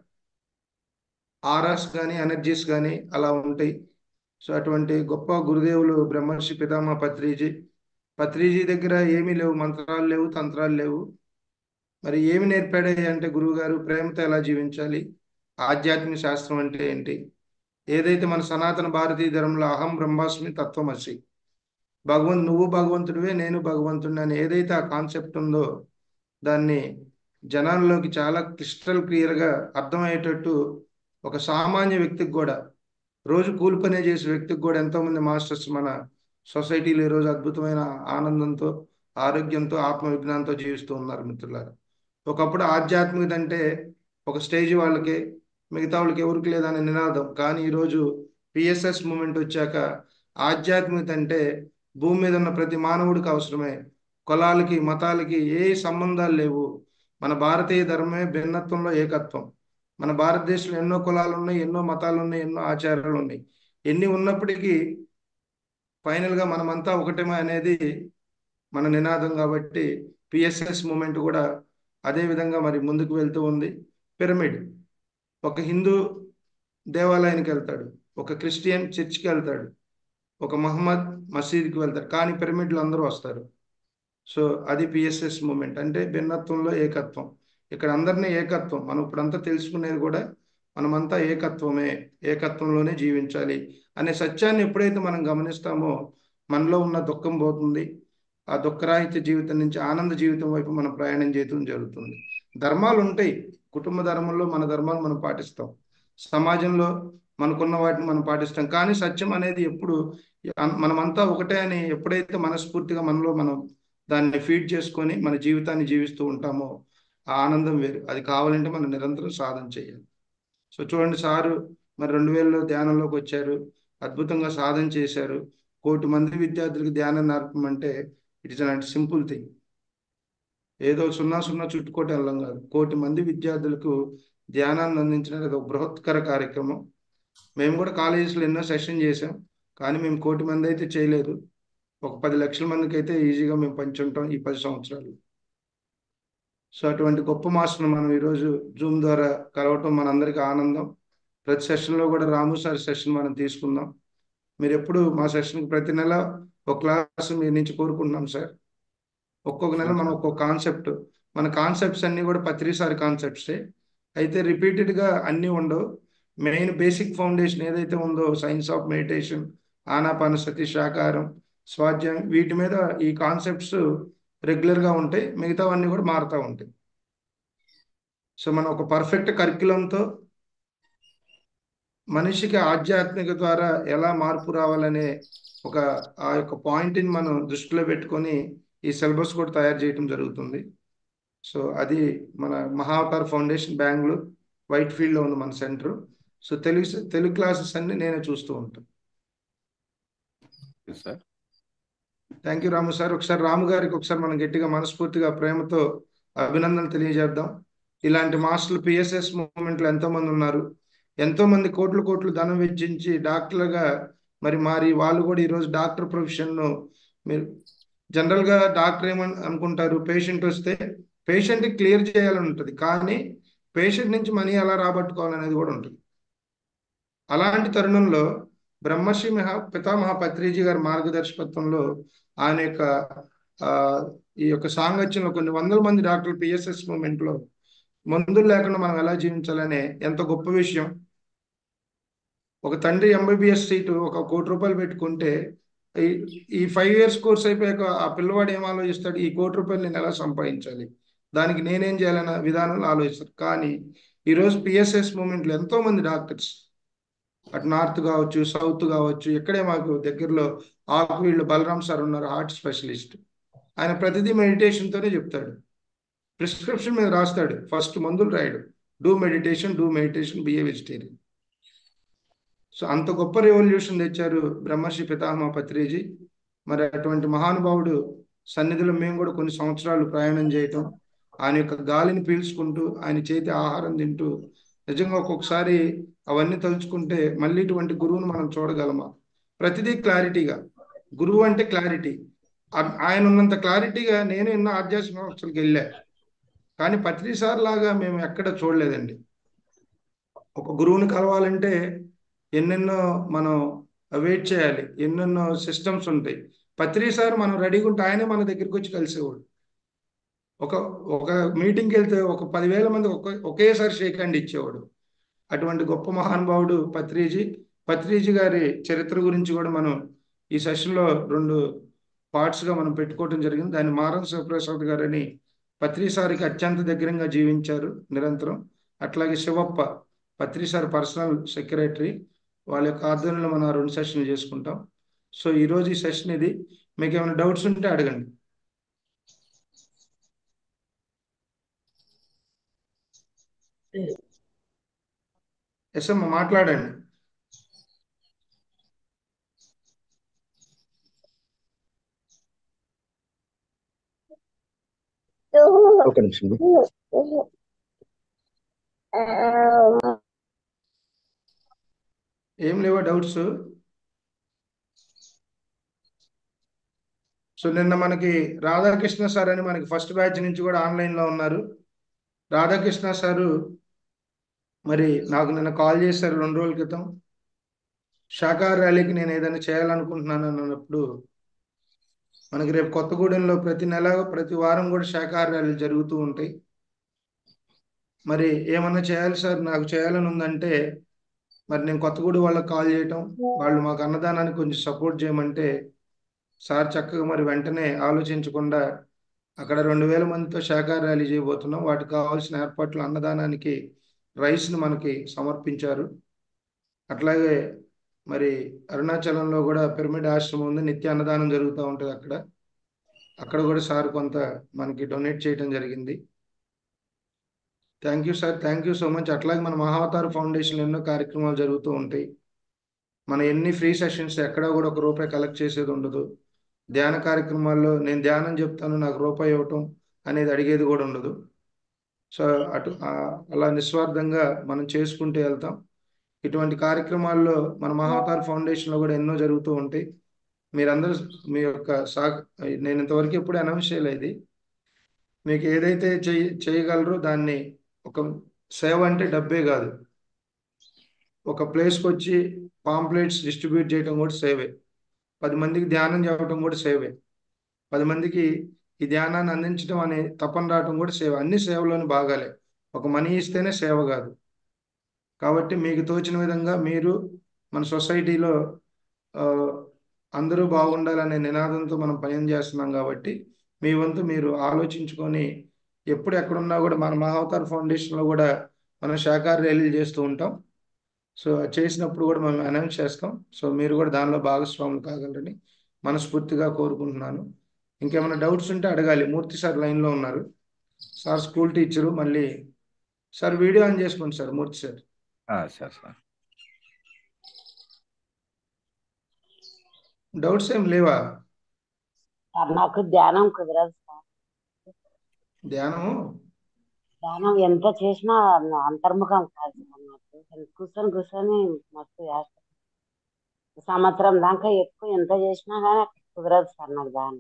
ఆరాస్ కానీ ఎనర్జీస్ కానీ అలా ఉంటాయి సో అటువంటి గొప్ప గురుదేవులు బ్రహ్మర్షి పితామహ పత్రిజీ పత్రిజీ దగ్గర ఏమీ లేవు మంత్రాలు లేవు తంత్రాలు లేవు మరి ఏమి నేర్పాడే అంటే గురువు గారు ప్రేమతో ఎలా జీవించాలి ఆధ్యాత్మిక శాస్త్రం అంటే ఏంటి ఏదైతే మన సనాతన భారతీయ ధర్మంలో అహం బ్రహ్మాస్మి తత్వమసి భగవంతు నువ్వు భగవంతుడివే నేను భగవంతుడిని అని ఏదైతే ఆ కాన్సెప్ట్ ఉందో దాన్ని జనాల్లోకి చాలా క్రిస్టల్ క్లియర్గా అర్థమయ్యేటట్టు ఒక సామాన్య వ్యక్తికి కూడా రోజు కూలి పనే చేసే వ్యక్తికి కూడా ఎంతోమంది మాస్టర్స్ మన సొసైటీలో ఈరోజు అద్భుతమైన ఆనందంతో ఆరోగ్యంతో ఆత్మ విజ్ఞానంతో జీవిస్తూ ఉన్నారు మిత్రులారా ఒకప్పుడు ఆధ్యాత్మికత అంటే ఒక స్టేజ్ వాళ్ళకి మిగతా వాళ్ళకి ఎవరికి లేదనే నినాదం కానీ ఈరోజు పిఎస్ఎస్ మూమెంట్ వచ్చాక ఆధ్యాత్మికత అంటే భూమి మీద ఉన్న ప్రతి మానవుడికి అవసరమే కులాలకి మతాలకి ఏ సంబంధాలు లేవు మన భారతీయ ధర్మమే భిన్నత్వంలో ఏకత్వం మన భారతదేశంలో ఎన్నో కులాలు ఉన్నాయి ఎన్నో మతాలు ఉన్నాయి ఎన్నో ఆచారాలు ఉన్నాయి ఎన్ని ఉన్నప్పటికీ ఫైనల్గా మనమంతా ఒకటమే అనేది మన నినాదం కాబట్టి పిఎస్ఎస్ మూమెంట్ కూడా అదే విధంగా మరి ముందుకు వెళ్తూ ఉంది పిరమిడ్ ఒక హిందూ దేవాలయానికి వెళ్తాడు ఒక క్రిస్టియన్ చర్చ్కి వెళ్తాడు ఒక మహమ్మద్ మసీద్కి వెళ్తాడు కానీ పిరమిడ్లు అందరూ వస్తారు సో అది పిఎస్ఎస్ మూమెంట్ అంటే భిన్నత్వంలో ఏకత్వం ఇక్కడ అందరినీ ఏకత్వం మనం ఇప్పుడంతా తెలుసుకునేది కూడా మనమంతా ఏకత్వమే ఏకత్వంలోనే జీవించాలి అనే సత్యాన్ని ఎప్పుడైతే మనం గమనిస్తామో మనలో ఉన్న దుఃఖం పోతుంది ఆ దుఃఖరాహిత్య జీవితం నుంచి ఆనంద జీవితం వైపు మనం ప్రయాణం చేయడం జరుగుతుంది ధర్మాలు ఉంటాయి కుటుంబ ధర్మంలో మన ధర్మాలు మనం పాటిస్తాం సమాజంలో మనకున్న వాటిని మనం పాటిస్తాం కానీ సత్యం అనేది ఎప్పుడు మనమంతా ఒకటే అని ఎప్పుడైతే మనస్ఫూర్తిగా మనలో మనం దాన్ని ఫీడ్ చేసుకొని మన జీవితాన్ని జీవిస్తూ ఉంటామో ఆ ఆనందం వేరు అది కావాలంటే మనం నిరంతరం సాధన చేయాలి సో చూడండి సారు మరి రెండు వేలలో ధ్యానంలోకి వచ్చారు అద్భుతంగా సాధన చేశారు కోటి మంది విద్యార్థులకు ధ్యానం నేర్పమంటే ఇట్ ఇస్ అలాంటి సింపుల్ థింగ్ ఏదో సున్నా సున్నా చుట్టుకోటి వెళ్ళం కాదు కోటి మంది విద్యార్థులకు ధ్యానాన్ని అందించడం అది ఒక బృహత్కర కార్యక్రమం మేము కూడా కాలేజెస్లో ఎన్నో సెషన్ చేసాం కానీ మేము కోటి మంది అయితే చేయలేదు ఒక పది లక్షల మందికి అయితే ఈజీగా మేము పంచుంటాం ఈ పది సంవత్సరాలు సో అటువంటి గొప్ప మాస్టర్ను మనం ఈరోజు జూమ్ ద్వారా కలవటం మనందరికీ ఆనందం ప్రతి సెషన్లో కూడా రాము సార్ సెషన్ మనం తీసుకుందాం మీరు ఎప్పుడు మా సెషన్కి ప్రతి నెల ఒక క్లాస్ మీ నుంచి కోరుకుంటున్నాం సార్ ఒక్కొక్క నెల మనం ఒక్కొక్క కాన్సెప్ట్ మన కాన్సెప్ట్స్ అన్నీ కూడా పత్రిసారి కాన్సెప్ట్సే అయితే రిపీటెడ్గా అన్నీ ఉండవు మెయిన్ బేసిక్ ఫౌండేషన్ ఏదైతే ఉందో సైన్స్ ఆఫ్ మెడిటేషన్ ఆనాపానసతి శాకారం స్వాధ్యాయం వీటి మీద ఈ కాన్సెప్ట్స్ రెగ్యులర్గా ఉంటాయి మిగతావన్నీ కూడా మారుతూ ఉంటాయి సో మనం ఒక పర్ఫెక్ట్ కరిక్యులంతో మనిషికి ఆధ్యాత్మిక ద్వారా ఎలా మార్పు రావాలనే ఒక ఆ యొక్క పాయింట్ని మనం దృష్టిలో పెట్టుకొని ఈ సిలబస్ కూడా తయారు చేయడం జరుగుతుంది సో అది మన మహావతార్ ఫౌండేషన్ బెంగళూరు వైట్ ఫీల్డ్లో ఉంది మన centre so Telugu Telugu classes అన్ని నేనే చూస్తూ ఉంటాను sir thank you Ramu sir ఒకసారి రాము గారికి ఒకసారి మనం గట్టిగా మనస్ఫూర్తిగా ప్రేమతో అభినందనలు తెలియజేద్దాం ఇలాంటి మాస్టర్లు పిఎస్ఎస్ మూమెంట్లు ఎంతో మంది ఉన్నారు ఎంతో మంది కోట్లు కోట్లు ధనం వెచ్చించి డాక్టర్లుగా మరి మారి వాళ్ళు కూడా ఈరోజు డాక్టర్ ప్రొఫెషన్ను మీరు జనరల్గా డాక్టర్ ఏమని అనుకుంటారు పేషెంట్ వస్తే పేషెంట్కి క్లియర్ చేయాలని ఉంటుంది కానీ పేషెంట్ నుంచి మనీ ఎలా రాబట్టుకోవాలనేది కూడా ఉంటుంది అలాంటి తరుణంలో బ్రహ్మశ్రీ మహా పితామహ పత్రిజీ గారి మార్గదర్శకత్వంలో ఆయన యొక్క ఈ యొక్క సాంగత్యంలో కొన్ని వందల మంది డాక్టర్లు పిఎస్ఎస్ మూమెంట్లో మందులు లేకుండా మనం ఎలా జీవించాలనే ఎంత గొప్ప విషయం ఒక తండ్రి ఎంబీబీఎస్ సీటు ఒక కోటి రూపాయలు పెట్టుకుంటే ఈ ఈ ఫైవ్ ఇయర్స్ కోర్స్ అయిపోయాక ఆ పిల్లవాడు ఏం ఆలోచిస్తాడు ఈ కోటి రూపాయలు నేను ఎలా సంపాదించాలి దానికి నేనేం చేయాలన్న విధానంలో ఆలోచిస్తారు కానీ ఈరోజు పిఎస్ఎస్ మూమెంట్లో ఎంతో మంది డాక్టర్స్ అటు నార్త్ కావచ్చు సౌత్ కావచ్చు ఇక్కడే మాకు దగ్గరలో ఆకువీళ్ళు బలరాం సార్ ఉన్నారు హార్ట్ స్పెషలిస్ట్ ఆయన ప్రతిదీ మెడిటేషన్తోనే చెప్తాడు ప్రిస్క్రిప్షన్ మీద రాస్తాడు ఫస్ట్ మందులు రాయడు do meditation do meditation be a vegetarian so అంత గొప్ప రెవల్యూషన్ తెచ్చారు బ్రహ్మశ్రీ పితామహ పత్రిజీ మరి అటువంటి మహానుభావుడు సన్నిధిలో మేము కూడా కొన్ని సంవత్సరాలు ప్రయాణం చేయటం ఆయన యొక్క గాలిని పీల్చుకుంటూ ఆయన చేతి ఆహారం తింటూ నిజంగా ఒక్కొక్కసారి అవన్నీ తలుచుకుంటే మళ్ళీ ఇటువంటి గురువును మనం చూడగలమా ప్రతిదీ క్లారిటీగా గురువు అంటే క్లారిటీ ఆయన ఉన్నంత క్లారిటీగా నేను ఎన్నో ఆధ్యాత్మిక సంస్థలకు వెళ్ళా కానీ పత్రిసార్ లాగా మేము ఎక్కడ చూడలేదండి ఒక గురువుని కలవాలంటే ఎన్నెన్నో మనం వెయిట్ చేయాలి ఎన్నెన్నో సిస్టమ్స్ ఉంటాయి పత్రిసార్ మనం రెడీగా ఉంటే ఆయనే మన దగ్గరికి వచ్చి కలిసేవాడు ఒక ఒక మీటింగ్కి వెళ్తే ఒక పదివేల మంది ఒక ఒకేసారి షేక్ హ్యాండ్ ఇచ్చేవాడు అటువంటి గొప్ప మహానుభావుడు పత్రిజీ పత్రిజీ గారి చరిత్ర గురించి కూడా మనం ఈ సెషన్లో రెండు పార్ట్స్గా మనం పెట్టుకోవడం జరిగింది దాన్ని మారం శివప్రసాద్ గారని పత్రిసారికి అత్యంత దగ్గరంగా జీవించారు నిరంతరం అట్లాగే శివప్ప పత్రిసారి పర్సనల్ సెక్రటరీ వాళ్ళ యొక్క ఆధ్వర్యంలో మనం రెండు సెషన్లు చేసుకుంటాం సో ఈరోజు ఈ సెషన్ ఇది మీకు ఏమైనా డౌట్స్ ఉంటే అడగండి ఎస్ అమ్మ మాట్లాడండి ఒక నిమిషం ఏం లేవా డౌట్స్ సో నిన్న మనకి రాధాకృష్ణ సార్ అని మనకి ఫస్ట్ బ్యాచ్ నుంచి కూడా ఆన్లైన్లో ఉన్నారు రాధాకృష్ణ సారు మరి నాకు నిన్న కాల్ చేశారు రెండు రోజుల క్రితం శాఖాహార ర్యాలీకి నేను ఏదైనా చేయాలనుకుంటున్నాను అన్నప్పుడు మనకి రేపు కొత్తగూడెంలో ప్రతి నెల ప్రతి వారం కూడా శాఖాహార ర్యాలీలు జరుగుతూ ఉంటాయి మరి ఏమన్నా చేయాలి సార్ నాకు చేయాలని ఉందంటే మరి నేను కొత్తగూడెం వాళ్ళకి కాల్ చేయటం వాళ్ళు మాకు అన్నదానానికి కొంచెం సపోర్ట్ చేయమంటే సార్ చక్కగా మరి వెంటనే ఆలోచించకుండా అక్కడ రెండు వేల మందితో శాఖాహార ర్యాలీ చేయబోతున్నాం వాటికి కావాల్సిన ఏర్పాట్లు అన్నదానానికి రైస్ని మనకి సమర్పించారు అట్లాగే మరి అరుణాచలంలో కూడా పిరమిడ్ ఆశ్రమం ఉంది నిత్య అన్నదానం జరుగుతూ ఉంటుంది అక్కడ అక్కడ కూడా సార్ కొంత మనకి డొనేట్ చేయడం జరిగింది thank you sir thank you so much అట్లాగే మన మహావతార్ ఫౌండేషన్ ఎన్నో కార్యక్రమాలు జరుగుతూ ఉంటాయి మన ఎన్ని ఫ్రీ సెషన్స్ ఎక్కడా కూడా ఒక రూపాయి కలెక్ట్ చేసేది ఉండదు ధ్యాన కార్యక్రమాల్లో నేను ధ్యానం చెప్తాను నాకు రూపాయి ఇవ్వటం అనేది అడిగేది కూడా ఉండదు సో అటు ఆ- అలా నిస్వార్థంగా మనం చేసుకుంటూ వెళ్తాం ఇటువంటి కార్యక్రమాల్లో మన మహావతార్ ఫౌండేషన్లో కూడా ఎన్నో జరుగుతూ ఉంటాయి మీరందరూ మీ యొక్క సా నేను ఇంతవరకు ఎప్పుడు అనౌన్స్ చేయలేదు మీకు ఏదైతే చేయ చేయగలరో దాన్ని ఒక సేవ అంటే డబ్బే కాదు ఒక ప్లేస్కి వచ్చి పాంప్లెట్స్ డిస్ట్రిబ్యూట్ చేయడం కూడా సేవే పది మందికి ధ్యానం చెప్పడం కూడా సేవే పది మందికి ఈ ధ్యానాన్ని అందించడం అనే తపన రావడం కూడా సేవ అన్ని సేవలోని భాగాలే ఒక మనీ ఇస్తేనే సేవ కాదు కాబట్టి మీకు తోచిన విధంగా మీరు మన సొసైటీలో ఆ, అందరూ బాగుండాలనే నినాదంతో మనం పని చేస్తున్నాం కాబట్టి మీ వంతు మీరు ఆలోచించుకొని ఎప్పుడు ఎక్కడున్నా కూడా మన మహావతార్ ఫౌండేషన్లో కూడా మనం శాఖాహార ర్యాలీలు చేస్తూ ఉంటాం సో అది చేసినప్పుడు కూడా మనం అనౌన్స్ చేస్తాం సో మీరు కూడా దానిలో భాగస్వాములు కాగలరని మనస్ఫూర్తిగా కోరుకుంటున్నాను ఇంకేమైనా డౌట్స్ ఉంటే అడగాలి మూర్తి సార్ లైన్లో ఉన్నారు సార్ స్కూల్ టీచరు మళ్ళీ సార్ వీడియో ఆన్ చేసుకోండి సార్ మూర్తి సార్ ఆ, సార్ సార్ డౌట్స్ ఏం లేవా సార్ నాకు ధ్యానం కుదరదు సార్ ధ్యానము ధ్యానం ఎంత చేసినా నా అంతర్ముఖం కాదు సార్ నాకు కూర్చొని కూర్చొని మస్తు చేస్తా సంవత్సరం దాకా ఎక్కువ ఎంత చేసినా కానీ కుదరదు సార్ నాకు ధ్యానం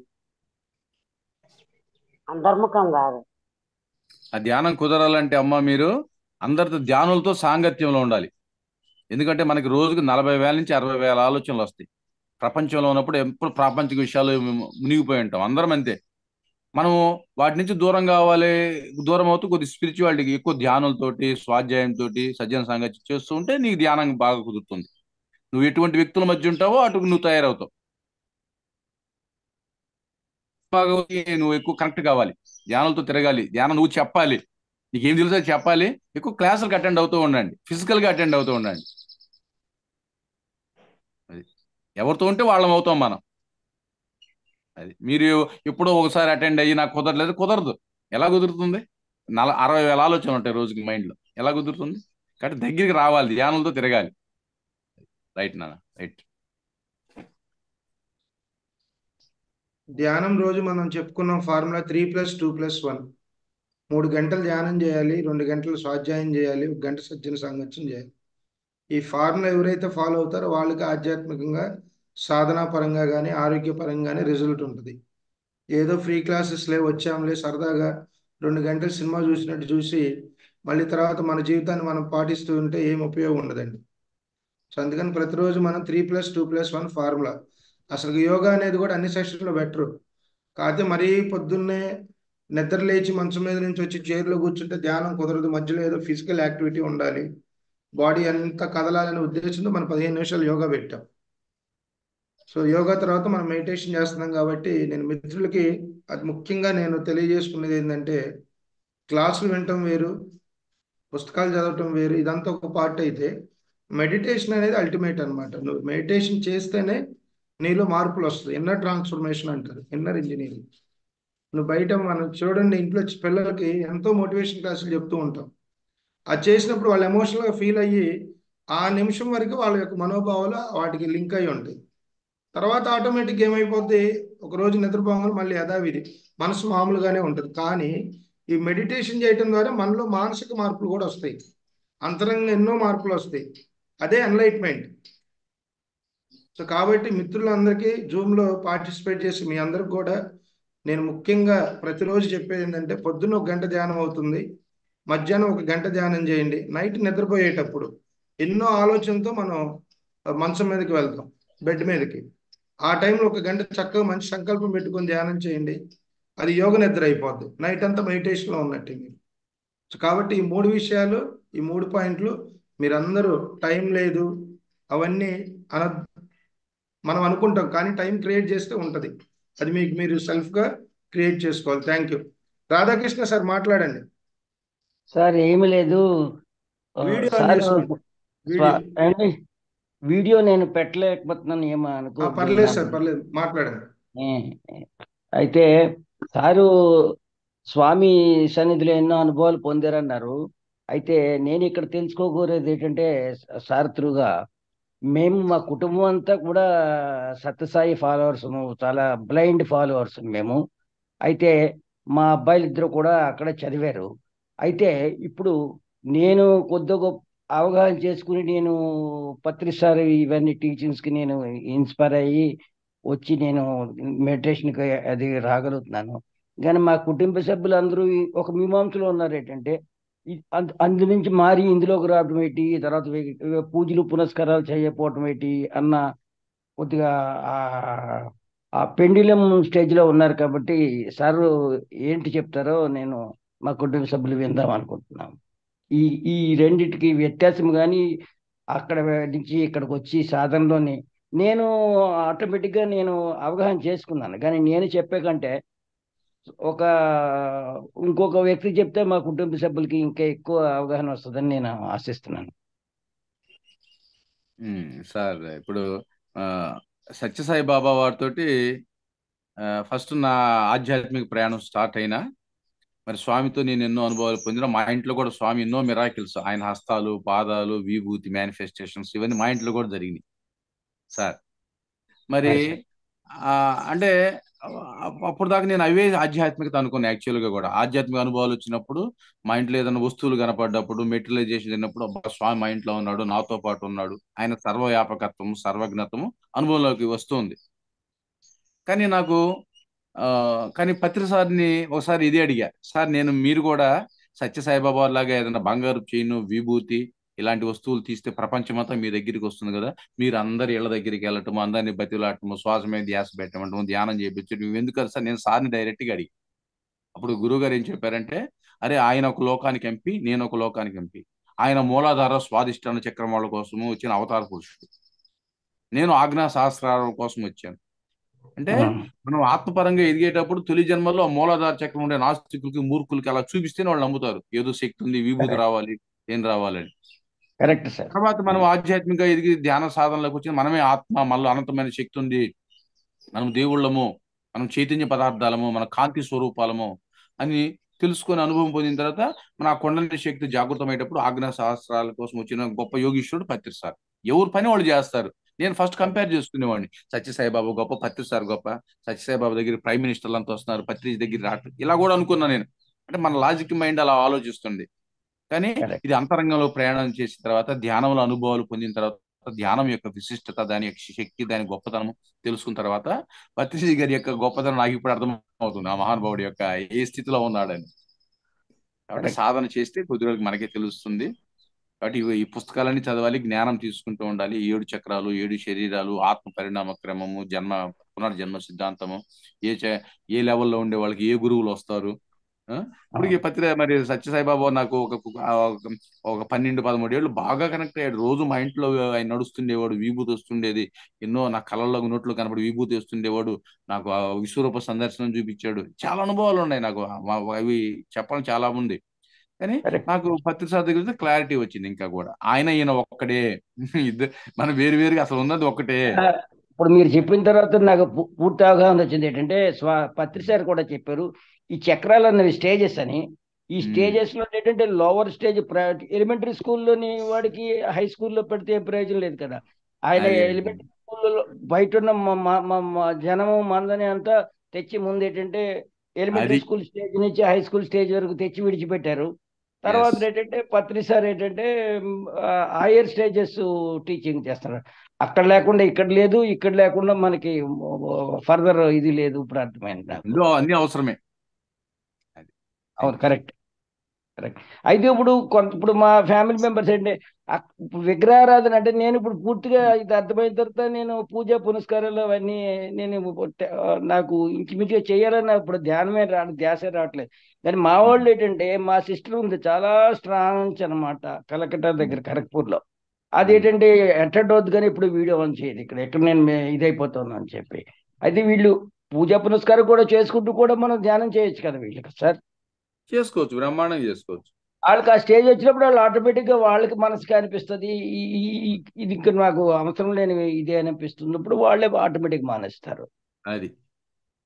అంతర్ముఖం కాదు ఆ ధ్యానం కుదరాలంటే అమ్మ మీరు అందరితో ధ్యానులతో సాంగత్యంలో ఉండాలి ఎందుకంటే మనకి రోజుకి నలభై వేల నుంచి అరవై వేల ఆలోచనలు వస్తాయి ప్రపంచంలో ఉన్నప్పుడు ఎప్పుడు ప్రాపంచిక విషయాలు మేము మునిగిపోయి ఉంటాం అందరం అంతే మనము వాటి నుంచి దూరం కావాలి దూరం అవుతూ కొద్ది స్పిరిచువాలిటీకి ఎక్కువ ధ్యానులతోటి స్వాధ్యాయంతో సజ్జన సాంగత్యం చేస్తూ ఉంటే నీకు ధ్యానం బాగా కుదురుతుంది నువ్వు ఎటువంటి వ్యక్తుల మధ్య ఉంటావో అటు నువ్వు తయారవుతావు బాగా నువ్వు ఎక్కువ కనెక్ట్ కావాలి ధ్యానంతో తిరగాలి ధ్యానం నువ్వు చెప్పాలి నీకేం తెలుసో అది చెప్పాలి ఎక్కువ క్లాసులకు అటెండ్ అవుతూ ఉండండి ఫిజికల్ గా అటెండ్ అవుతూ ఉండండి అది ఎవరితో ఉంటే వాళ్ళం అవుతాం మనం అది మీరు ఎప్పుడో ఒకసారి అటెండ్ అయ్యి నాకు కుదరలేదు కుదరదు ఎలా కుదురుతుంది నల అరవై వేల ఆలోచనలు ఉంటాయి రోజుకి మైండ్లో ఎలా కుదురుతుంది కాబట్టి దగ్గరికి రావాలి ధ్యానంతో తిరగాలి రైట్ నాన్న రైట్ ధ్యానం రోజు మనం చెప్పుకున్నాం formula three plus two plus one మూడు గంటలు ధ్యానం చేయాలి రెండు గంటలు స్వాధ్యాయం చేయాలి ఒక గంట సజ్జన సాంగత్యం చేయాలి ఈ ఫార్ములా ఎవరైతే ఫాలో అవుతారో వాళ్ళకి ఆధ్యాత్మికంగా సాధనా పరంగా కానీ ఆరోగ్యపరంగా కానీ రిజల్ట్ ఉంటుంది ఏదో ఫ్రీ క్లాసెస్లే వచ్చాంలే సరదాగా రెండు గంటలు సినిమా చూసినట్టు చూసి మళ్ళీ తర్వాత మన జీవితాన్ని మనం పాటిస్తూ ఉంటే ఏం ఉపయోగం ఉండదండి సో అందుకని ప్రతిరోజు మనం three plus two plus one formula అసలు యోగా అనేది కూడా అన్ని సెషన్లో బెటరు కాకపోతే మరీ పొద్దున్నే నిద్ర లేచి మంచం మీద నుంచి వచ్చి చైర్లో కూర్చుంటే ధ్యానం కుదరదు మధ్యలో ఏదో ఫిజికల్ యాక్టివిటీ ఉండాలి బాడీ అంతా కదలాలనే ఉద్దేశంతో మనం పదిహేను నిమిషాలు యోగా పెట్టాం సో యోగా తర్వాత మనం మెడిటేషన్ చేస్తున్నాం కాబట్టి నేను మిత్రులకి అది ముఖ్యంగా నేను తెలియజేసుకునేది ఏంటంటే క్లాసులు వినటం వేరు పుస్తకాలు చదవటం వేరు ఇదంతా ఒక పార్ట్ అయితే మెడిటేషన్ అనేది అల్టిమేట్ అనమాట నువ్వు మెడిటేషన్ చేస్తేనే నీలో మార్పులు వస్తాయి ఇన్నర్ ట్రాన్స్ఫర్మేషన్ అంటారు ఇన్నర్ ఇంజనీరింగ్ నువ్వు బయట మనం చూడండి ఇంట్లో పిల్లలకి ఎంతో మోటివేషన్ క్లాసులు చెప్తూ ఉంటాం అది చేసినప్పుడు వాళ్ళు ఎమోషనల్గా ఫీల్ అయ్యి ఆ నిమిషం వరకు వాళ్ళ యొక్క మనోభావాలు వాటికి లింక్ అయి ఉంటాయి తర్వాత ఆటోమేటిక్ ఏమైపోద్ది ఒక రోజు నిద్రపోగానే మళ్ళీ యథావిధి మనసు మామూలుగానే ఉంటుంది కానీ ఈ మెడిటేషన్ చేయటం ద్వారా మనలో మానసిక మార్పులు కూడా వస్తాయి అంతరంగా ఎన్నో మార్పులు వస్తాయి అదే ఎన్లైట్మెంట్ సో కాబట్టి మిత్రులందరికీ జూమ్లో పార్టిసిపేట్ చేసి మీ అందరికి కూడా నేను ముఖ్యంగా ప్రతిరోజు చెప్పేది ఏంటంటే పొద్దున్న ఒక గంట ధ్యానం అవుతుంది మధ్యాహ్నం ఒక గంట ధ్యానం చేయండి నైట్ నిద్రపోయేటప్పుడు ఎన్నో ఆలోచనతో మనం మంచం మీదకి వెళ్తాం బెడ్ మీదకి ఆ టైంలో ఒక గంట చక్కగా మంచి సంకల్పం పెట్టుకొని ధ్యానం చేయండి అది యోగ నిద్ర అయిపోద్ది నైట్ అంతా మెడిటేషన్లో ఉన్నట్టు మీరు సో కాబట్టి ఈ మూడు విషయాలు ఈ మూడు పాయింట్లు మీరందరూ టైం లేదు అవన్నీ అన మనం అనుకుంటాం కానీ టైం క్రియేట్ చేస్తే ఉంటుంది అది మీకు మీరు సెల్ఫ్గా క్రియేట్ చేసుకోవాలి థ్యాంక్ యూ రాధాకృష్ణ సార్ మాట్లాడండి సార్ ఏమి లేదు ఆ, వీడియో ఆన్ సార్ చేసుకోండి. వీడియో స్వ- అండి వీడియో నేను పెట్టలేకపోతున్నాను ఏమో ఆ, అనుకో పర్లేదు సార్ పర్లేదు మాట్లాడండి అయితే సారు స్వామి సన్నిధిలో ఎన్నో అనుభవాలు పొందారన్నారు అయితే నేను ఇక్కడ తెలుసుకోకూరేది ఏంటంటే సార్ త్రూగా మేము మా కుటుంబం అంతా కూడా సత్యసాయి ఫాలోవర్స్ చాలా బ్లైండ్ ఫాలోవర్స్ మేము అయితే మా అబ్బాయిలు ఇద్దరు కూడా అక్కడ చదివారు అయితే ఇప్పుడు నేను కొద్ది గొప్ప అవగాహన చేసుకుని నేను పత్రిసారి ఇవన్నీ టీచింగ్స్కి నేను ఇన్స్పైర్ అయ్యి వచ్చి నేను మెడిటేషన్కి అది రాగలుగుతున్నాను కానీ మా కుటుంబ సభ్యులు అందరూ ఈ ఒక మీమాంసలో ఉన్నారు ఏంటంటే ఈ అందు అందు నుంచి మారి ఇందులోకి రావడం ఏంటి తర్వాత వే- పూజలు పునస్కారాలు చేయకపోవటం ఏంటి అన్న కొద్దిగా ఆ ఆ పెండిలం స్టేజ్లో ఉన్నారు కాబట్టి సార్ ఏంటి చెప్తారో నేను మా కుటుంబ సభ్యులు విందాం అనుకుంటున్నాం ఈ ఈ రెండిటికి వ్యత్యాసం కానీ అక్కడ నుంచి ఇక్కడికి వచ్చి సాధనలోని నేను ఆటోమేటిక్గా నేను అవగాహన చేసుకున్నాను కానీ నేను చెప్పే కంటే ఒక ఇంకొక వ్యక్తి చెప్తే మా కుటుంబ సభ్యులకి ఇంకా ఎక్కువ అవగాహన వస్తుందని నేను ఆశిస్తున్నాను ఉమ్, సార్ ఇప్పుడు ఆ, సత్యసాయి బాబా వారితోటి ఫస్ట్ నా ఆధ్యాత్మిక ప్రయాణం స్టార్ట్ అయినా మరి స్వామితో నేను ఎన్నో అనుభవాలు పొందిన మా ఇంట్లో కూడా స్వామి ఎన్నో మిరాకిల్స్ ఆయన హస్తాలు పాదాలు విభూతి మేనిఫెస్టేషన్స్ ఇవన్నీ మా ఇంట్లో కూడా జరిగినాయి సార్ మరి Yes, sir. ఆ, అంటే అ- అప్పుడు దాకా నేను అవే ఆధ్యాత్మికత అనుకున్నాను యాక్చువల్గా కూడా ఆధ్యాత్మిక అనుభవాలు వచ్చినప్పుడు మా ఇంట్లో ఏదైనా వస్తువులు కనపడ్డప్పుడు మెటీరియలైజేషన్ జరిగినప్పుడు అబ్బా స్వామి మా ఇంట్లో ఉన్నాడు నాతో పాటు ఉన్నాడు ఆయన సర్వవ్యాపకత్వము సర్వజ్ఞతము అనుభవంలోకి వస్తుంది కానీ నాకు ఆ, కానీ పత్రి సార్ని ఒకసారి ఇదే అడిగా సార్ నేను మీరు కూడా సత్యసాయిబాబా లాగా ఏదైనా బంగారు చైను విభూతి ఇలాంటి వస్తువులు తీస్తే ప్రపంచమంతా మీ దగ్గరికి వస్తుంది కదా మీరు అందరి ఇళ్ళ దగ్గరికి వెళ్ళటము అందరిని బతిలాటము శ్వాస మీద ధ్యాస పెట్టడం ధ్యానం చేయించడం ఇవి ఎందుకు సార్ నేను సార్ని డైరెక్ట్గా అడిగి అప్పుడు గురువు గారు ఏం చెప్పారంటే అరే ఆయన ఒక లోకానికి ఎంపి నేను ఒక లోకానికి ఎంపి ఆయన మూలాధార స్వాదిష్టాన చక్రం వాళ్ళ కోసము వచ్చిన అవతార పురుషుడు నేను ఆజ్ఞా సహస్రాల కోసం వచ్చాను అంటే మనం ఆత్మపరంగా ఎదిగేటప్పుడు తొలి జన్మలో ఆ మూలాధార చక్రం ఉండే నాస్తికులకి మూర్ఖులకి అలా చూపిస్తేనే వాళ్ళు నమ్ముతారు ఏదో శక్తి ఉంది విభూతి Correct. రావాలి ఏం రావాలని కరెక్ట్ సార్ తర్వాత మనం ఆధ్యాత్మిక ఎదిగి ధ్యాన సాధనలోకి వచ్చి మనమే ఆత్మ మనలో అనంతమైన శక్తి ఉంది మనం దేవుళ్ళము మనం చైతన్య పదార్థాలము మన కాంతి స్వరూపాలము అని తెలుసుకొని అనుభవం పొందిన తర్వాత మన ఆ కొండలి శక్తి జాగృతమయ్యేటప్పుడు ఆజ్ఞా సహస్రాల కోసం వచ్చిన గొప్ప యోగీశ్వరుడు పత్రి సార్ ఎవరు పని వాళ్ళు చేస్తారు నేను ఫస్ట్ కంపేర్ చేసుకునేవాడిని సత్యసాయిబాబు గొప్ప పత్రి సార్ గొప్ప సత్యసాయిబాబు దగ్గర ప్రైమ్ మినిస్టర్లు అంతా వస్తున్నారు పత్రి దగ్గర రావట్లేదు ఇలా కూడా అనుకున్నా నేను అంటే మన లాజిక్ మైండ్ అలా ఆలోచిస్తుంది కానీ Correct. ఇది అంతరంగంలో ప్రయాణం చేసిన తర్వాత ధ్యానంలో అనుభవాలు పొందిన తర్వాత ధ్యానం యొక్క విశిష్టత దాని యొక్క శక్తి దాని గొప్పతనం తెలుసుకున్న తర్వాత పత్రిజీ గారి యొక్క గొప్పతనం నాకు ఇప్పుడు అర్థం అవుతుంది ఆ మహానుభావుడి యొక్క ఏ స్థితిలో ఉన్నాడని కాబట్టి Correct. సాధన చేస్తే కొద్ది రోజులకి మనకే తెలుస్తుంది కాబట్టి ఇవి- ఈ పుస్తకాలన్నీ చదవాలి జ్ఞానం తీసుకుంటూ ఉండాలి ఏడు చక్రాలు ఏడు శరీరాలు ఆత్మ పరిణామ క్రమము జన్మ పునర్జన్మ సిద్ధాంతము ఏ చే- ఏ లెవెల్లో ఉండే వాళ్ళకి ఏ గురువులు వస్తారు ఆ? ఇప్పటికి పత్రి మరి సత్యసాయిబాబా నాకు ఒక ఆ ఒక- ఒక పన్నెండు పదమూడు ఏళ్ళు బాగా కనెక్ట్ అయ్యాడు రోజు మా ఇంట్లో ఆయన నడుస్తుండేవాడు విభూతి వస్తుండేది ఎన్నో నా కళ్ళల్లో నోట్లో కనబడి విభూతి వస్తుండేవాడు నాకు ఆ విశ్వరూప సందర్శనం చూపించాడు చాలా అనుభవాలు ఉన్నాయి నాకు మా- అవి చెప్పడం చాలా ఉంది కానీ Correct. నాకు పత్రి సార్ దగ్గర క్లారిటీ వచ్చింది ఇంకా కూడా ఆయన ఈయన ఒక్కడే ఇద్దరు మనం వేరు వేరుగా అసలు ఉన్నది ఒక్కటే ఇప్పుడు మీరు చెప్పిన తర్వాత నాకు పూ- పూర్తి అవగాహన వచ్చింది ఏంటంటే స్వా పత్రి సార్ కూడా చెప్పారు ఈ చక్రాలు అన్నవి స్టేజెస్ అని ఈ Hmm. స్టేజెస్ లో ఏంటంటే లోవర్ స్టేజ్ ఎలిమెంటరీ స్కూల్లోని వాడికి హై స్కూల్లో పెడితే ఏం ప్రయోజనం లేదు కదా ఆయన అదే. ఎలిమెంటరీ స్కూల్లో బయట ఉన్న మ- మ- మ- మ- జనము మందని అంతా తెచ్చి ముందు ఏంటంటే ఎలిమెంటరీ అది. స్కూల్ స్టేజ్ నుంచి హై స్కూల్ స్టేజ్ వరకు తెచ్చి విడిచిపెట్టారు తర్వాత Yes. ఏంటంటే పత్రి సార్ ఏంటంటే హైయర్ స్టేజెస్ టీచింగ్ చేస్తున్నారు అక్కడ లేకుండా ఇక్కడ లేదు ఇక్కడ లేకుండా మనకి ఫర్దర్ ఇది లేదు ఇప్పుడు అర్థమైంది నాకు ఇందులో అన్ని అవసరమే అవును కరెక్ట్ కరెక్ట్ అయితే ఇప్పుడు కొంత ఇప్పుడు మా ఫ్యామిలీ మెంబర్స్ అంటే అక్- ఇప్పుడు విగ్రహారాధన అంటే నేను ఇప్పుడు పూర్తిగా ఇది అర్థమైన తర్వాత నేను పూజ పునస్కారాలు అవన్నీ నేను పొట్ట- నాకు ఇంచుమించుగా చేయాలని నాకు ఇప్పుడు ధ్యానమే రా ధ్యాసే రావట్లేదు కానీ మా వాళ్ళు ఏంటంటే మా సిస్టర్ ఉంది చాలా స్ట్రాంగ్ అనమాట కలకట్టా దగ్గర ఖరగ్పూర్లో అది ఏంటంటే అటెండ్ అవుద్దు కానీ ఇప్పుడు వీడియో ఆన్ చేయదు ఇక్కడ ఎక్కడ నేను మే- ఇదైపోతాను అని చెప్పి అయితే వీళ్ళు పూజా పునస్కారం కూడా చేసుకుంటూ కూడా మనం ధ్యానం చేయొచ్చు కదా వీళ్ళకి సార్ చేసుకోవచ్చు బ్రహ్మాండంగా చేసుకోవచ్చు వాళ్ళకి ఆ స్టేజ్ వచ్చినప్పుడు వాళ్ళు ఆటోమేటిక్ గా వాళ్ళకి మనసుకి అనిపిస్తుంది ఈ- ఈ- ఈ- ఇది ఇంకా నాకు అవసరం లేని ఇదే అనిపిస్తున్నప్పుడు వాళ్ళే ఆటోమేటిక్ మానేస్తారు అది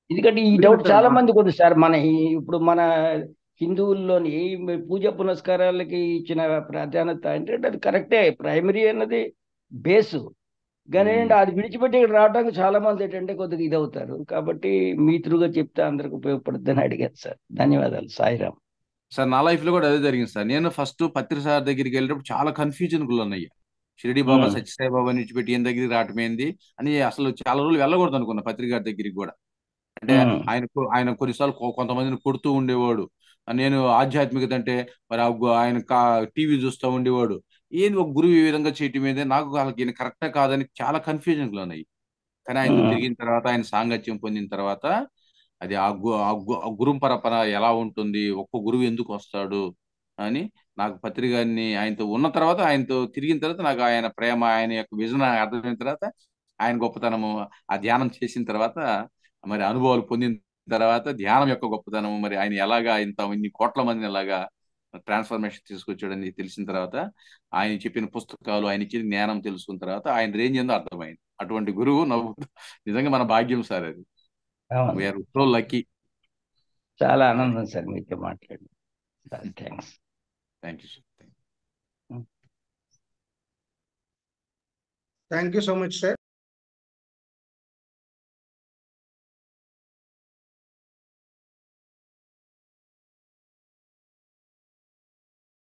ఎందుకంటే ఈ డౌట్ చాలా మందికి ఉంది సార్ మన ఈ- ఇప్పుడు మన హిందువుల్లోని ఈ పూజ పునస్కారాలకి ఇచ్చిన ప్రాధాన్యత ఏంటంటే అది కరెక్టే ప్రైమరీ అన్నది బేసు కానీ మ్మ్. ఏంటంటే అది విడిచిపెట్టి ఇక్కడ రావడానికి చాలా మంది ఏంటంటే కొద్దిగా ఇది అవుతారు కాబట్టి మీ త్రూగా చెప్తే అందరికి ఉపయోగపడుతుందని అడిగాను సార్ ధన్యవాదాలు సాయిరామ్ సార్ నా లైఫ్ లో కూడా అదే జరిగింది సార్ నేను ఫస్ట్ పత్రి సార్ దగ్గరికి వెళ్ళినప్పుడు చాలా కన్ఫ్యూజన్ గురయ్యా షిరిడి బాబా మ్మ్. సత్యసాయి బాబా విడిచిపెట్టి ఈయన దగ్గరికి రావటం ఏంది అని అసలు చాలా రోజులు వెళ్ళకూడదు అనుకున్నా పత్రిక గారి దగ్గరికి కూడా అంటే మ్మ్. ఆయన కొ- ఆయన కొన్నిసార్లు కొ- కొంతమందిని కొడుతూ ఉండేవాడు నేను ఆధ్యాత్మికత అంటే మరి ఆ గు- ఆయన టీవీ చూస్తూ ఉండేవాడు ఏంది ఒక గురువు ఈ విధంగా చేయటం ఏంది నాకు వాళ్ళకి ఈయన కరెక్టే కాదని చాలా కన్ఫ్యూజన్ ఉన్నాయి కానీ ఆయనతో మ్మ్. తిరిగిన తర్వాత ఆయన సాంగత్యం పొందిన తర్వాత అది ఆ గు ఆ గు- ఆ గురు పరపర ఎలా ఉంటుంది ఒక్క గురువు ఎందుకు వస్తాడు అని నాకు పత్రికని ఆయనతో ఉన్న తర్వాత ఆయనతో తిరిగిన తర్వాత నాకు ఆయన ప్రేమ ఆయన యొక్క విజన్ అర్థమైన తర్వాత ఆయన గొప్పతనము ఆ ధ్యానం చేసిన తర్వాత మరి అనుభవాలు పొందిన తర్వాత ధ్యానం యొక్క గొప్పతనము మరి ఆయన ఎలాగా ఇంత ఇన్ని కోట్ల మందిని ఎలాగా ట్రాన్స్ఫర్మేషన్ తీసుకొచ్చాడని తెలిసిన తర్వాత ఆయన చెప్పిన పుస్తకాలు ఆయన ఇచ్చిన జ్ఞానం తెలుసుకున్న తర్వాత ఆయన రేంజ్ ఏందో అర్థమైంది అటువంటి గురువు నవ్వు నిజంగా మన భాగ్యం సార్ అది అవును వీఆర్ సో లక్కీ చాలా ఆనందం సార్ మీతో మాట్లాడి thanks thank you sir thank you so much sir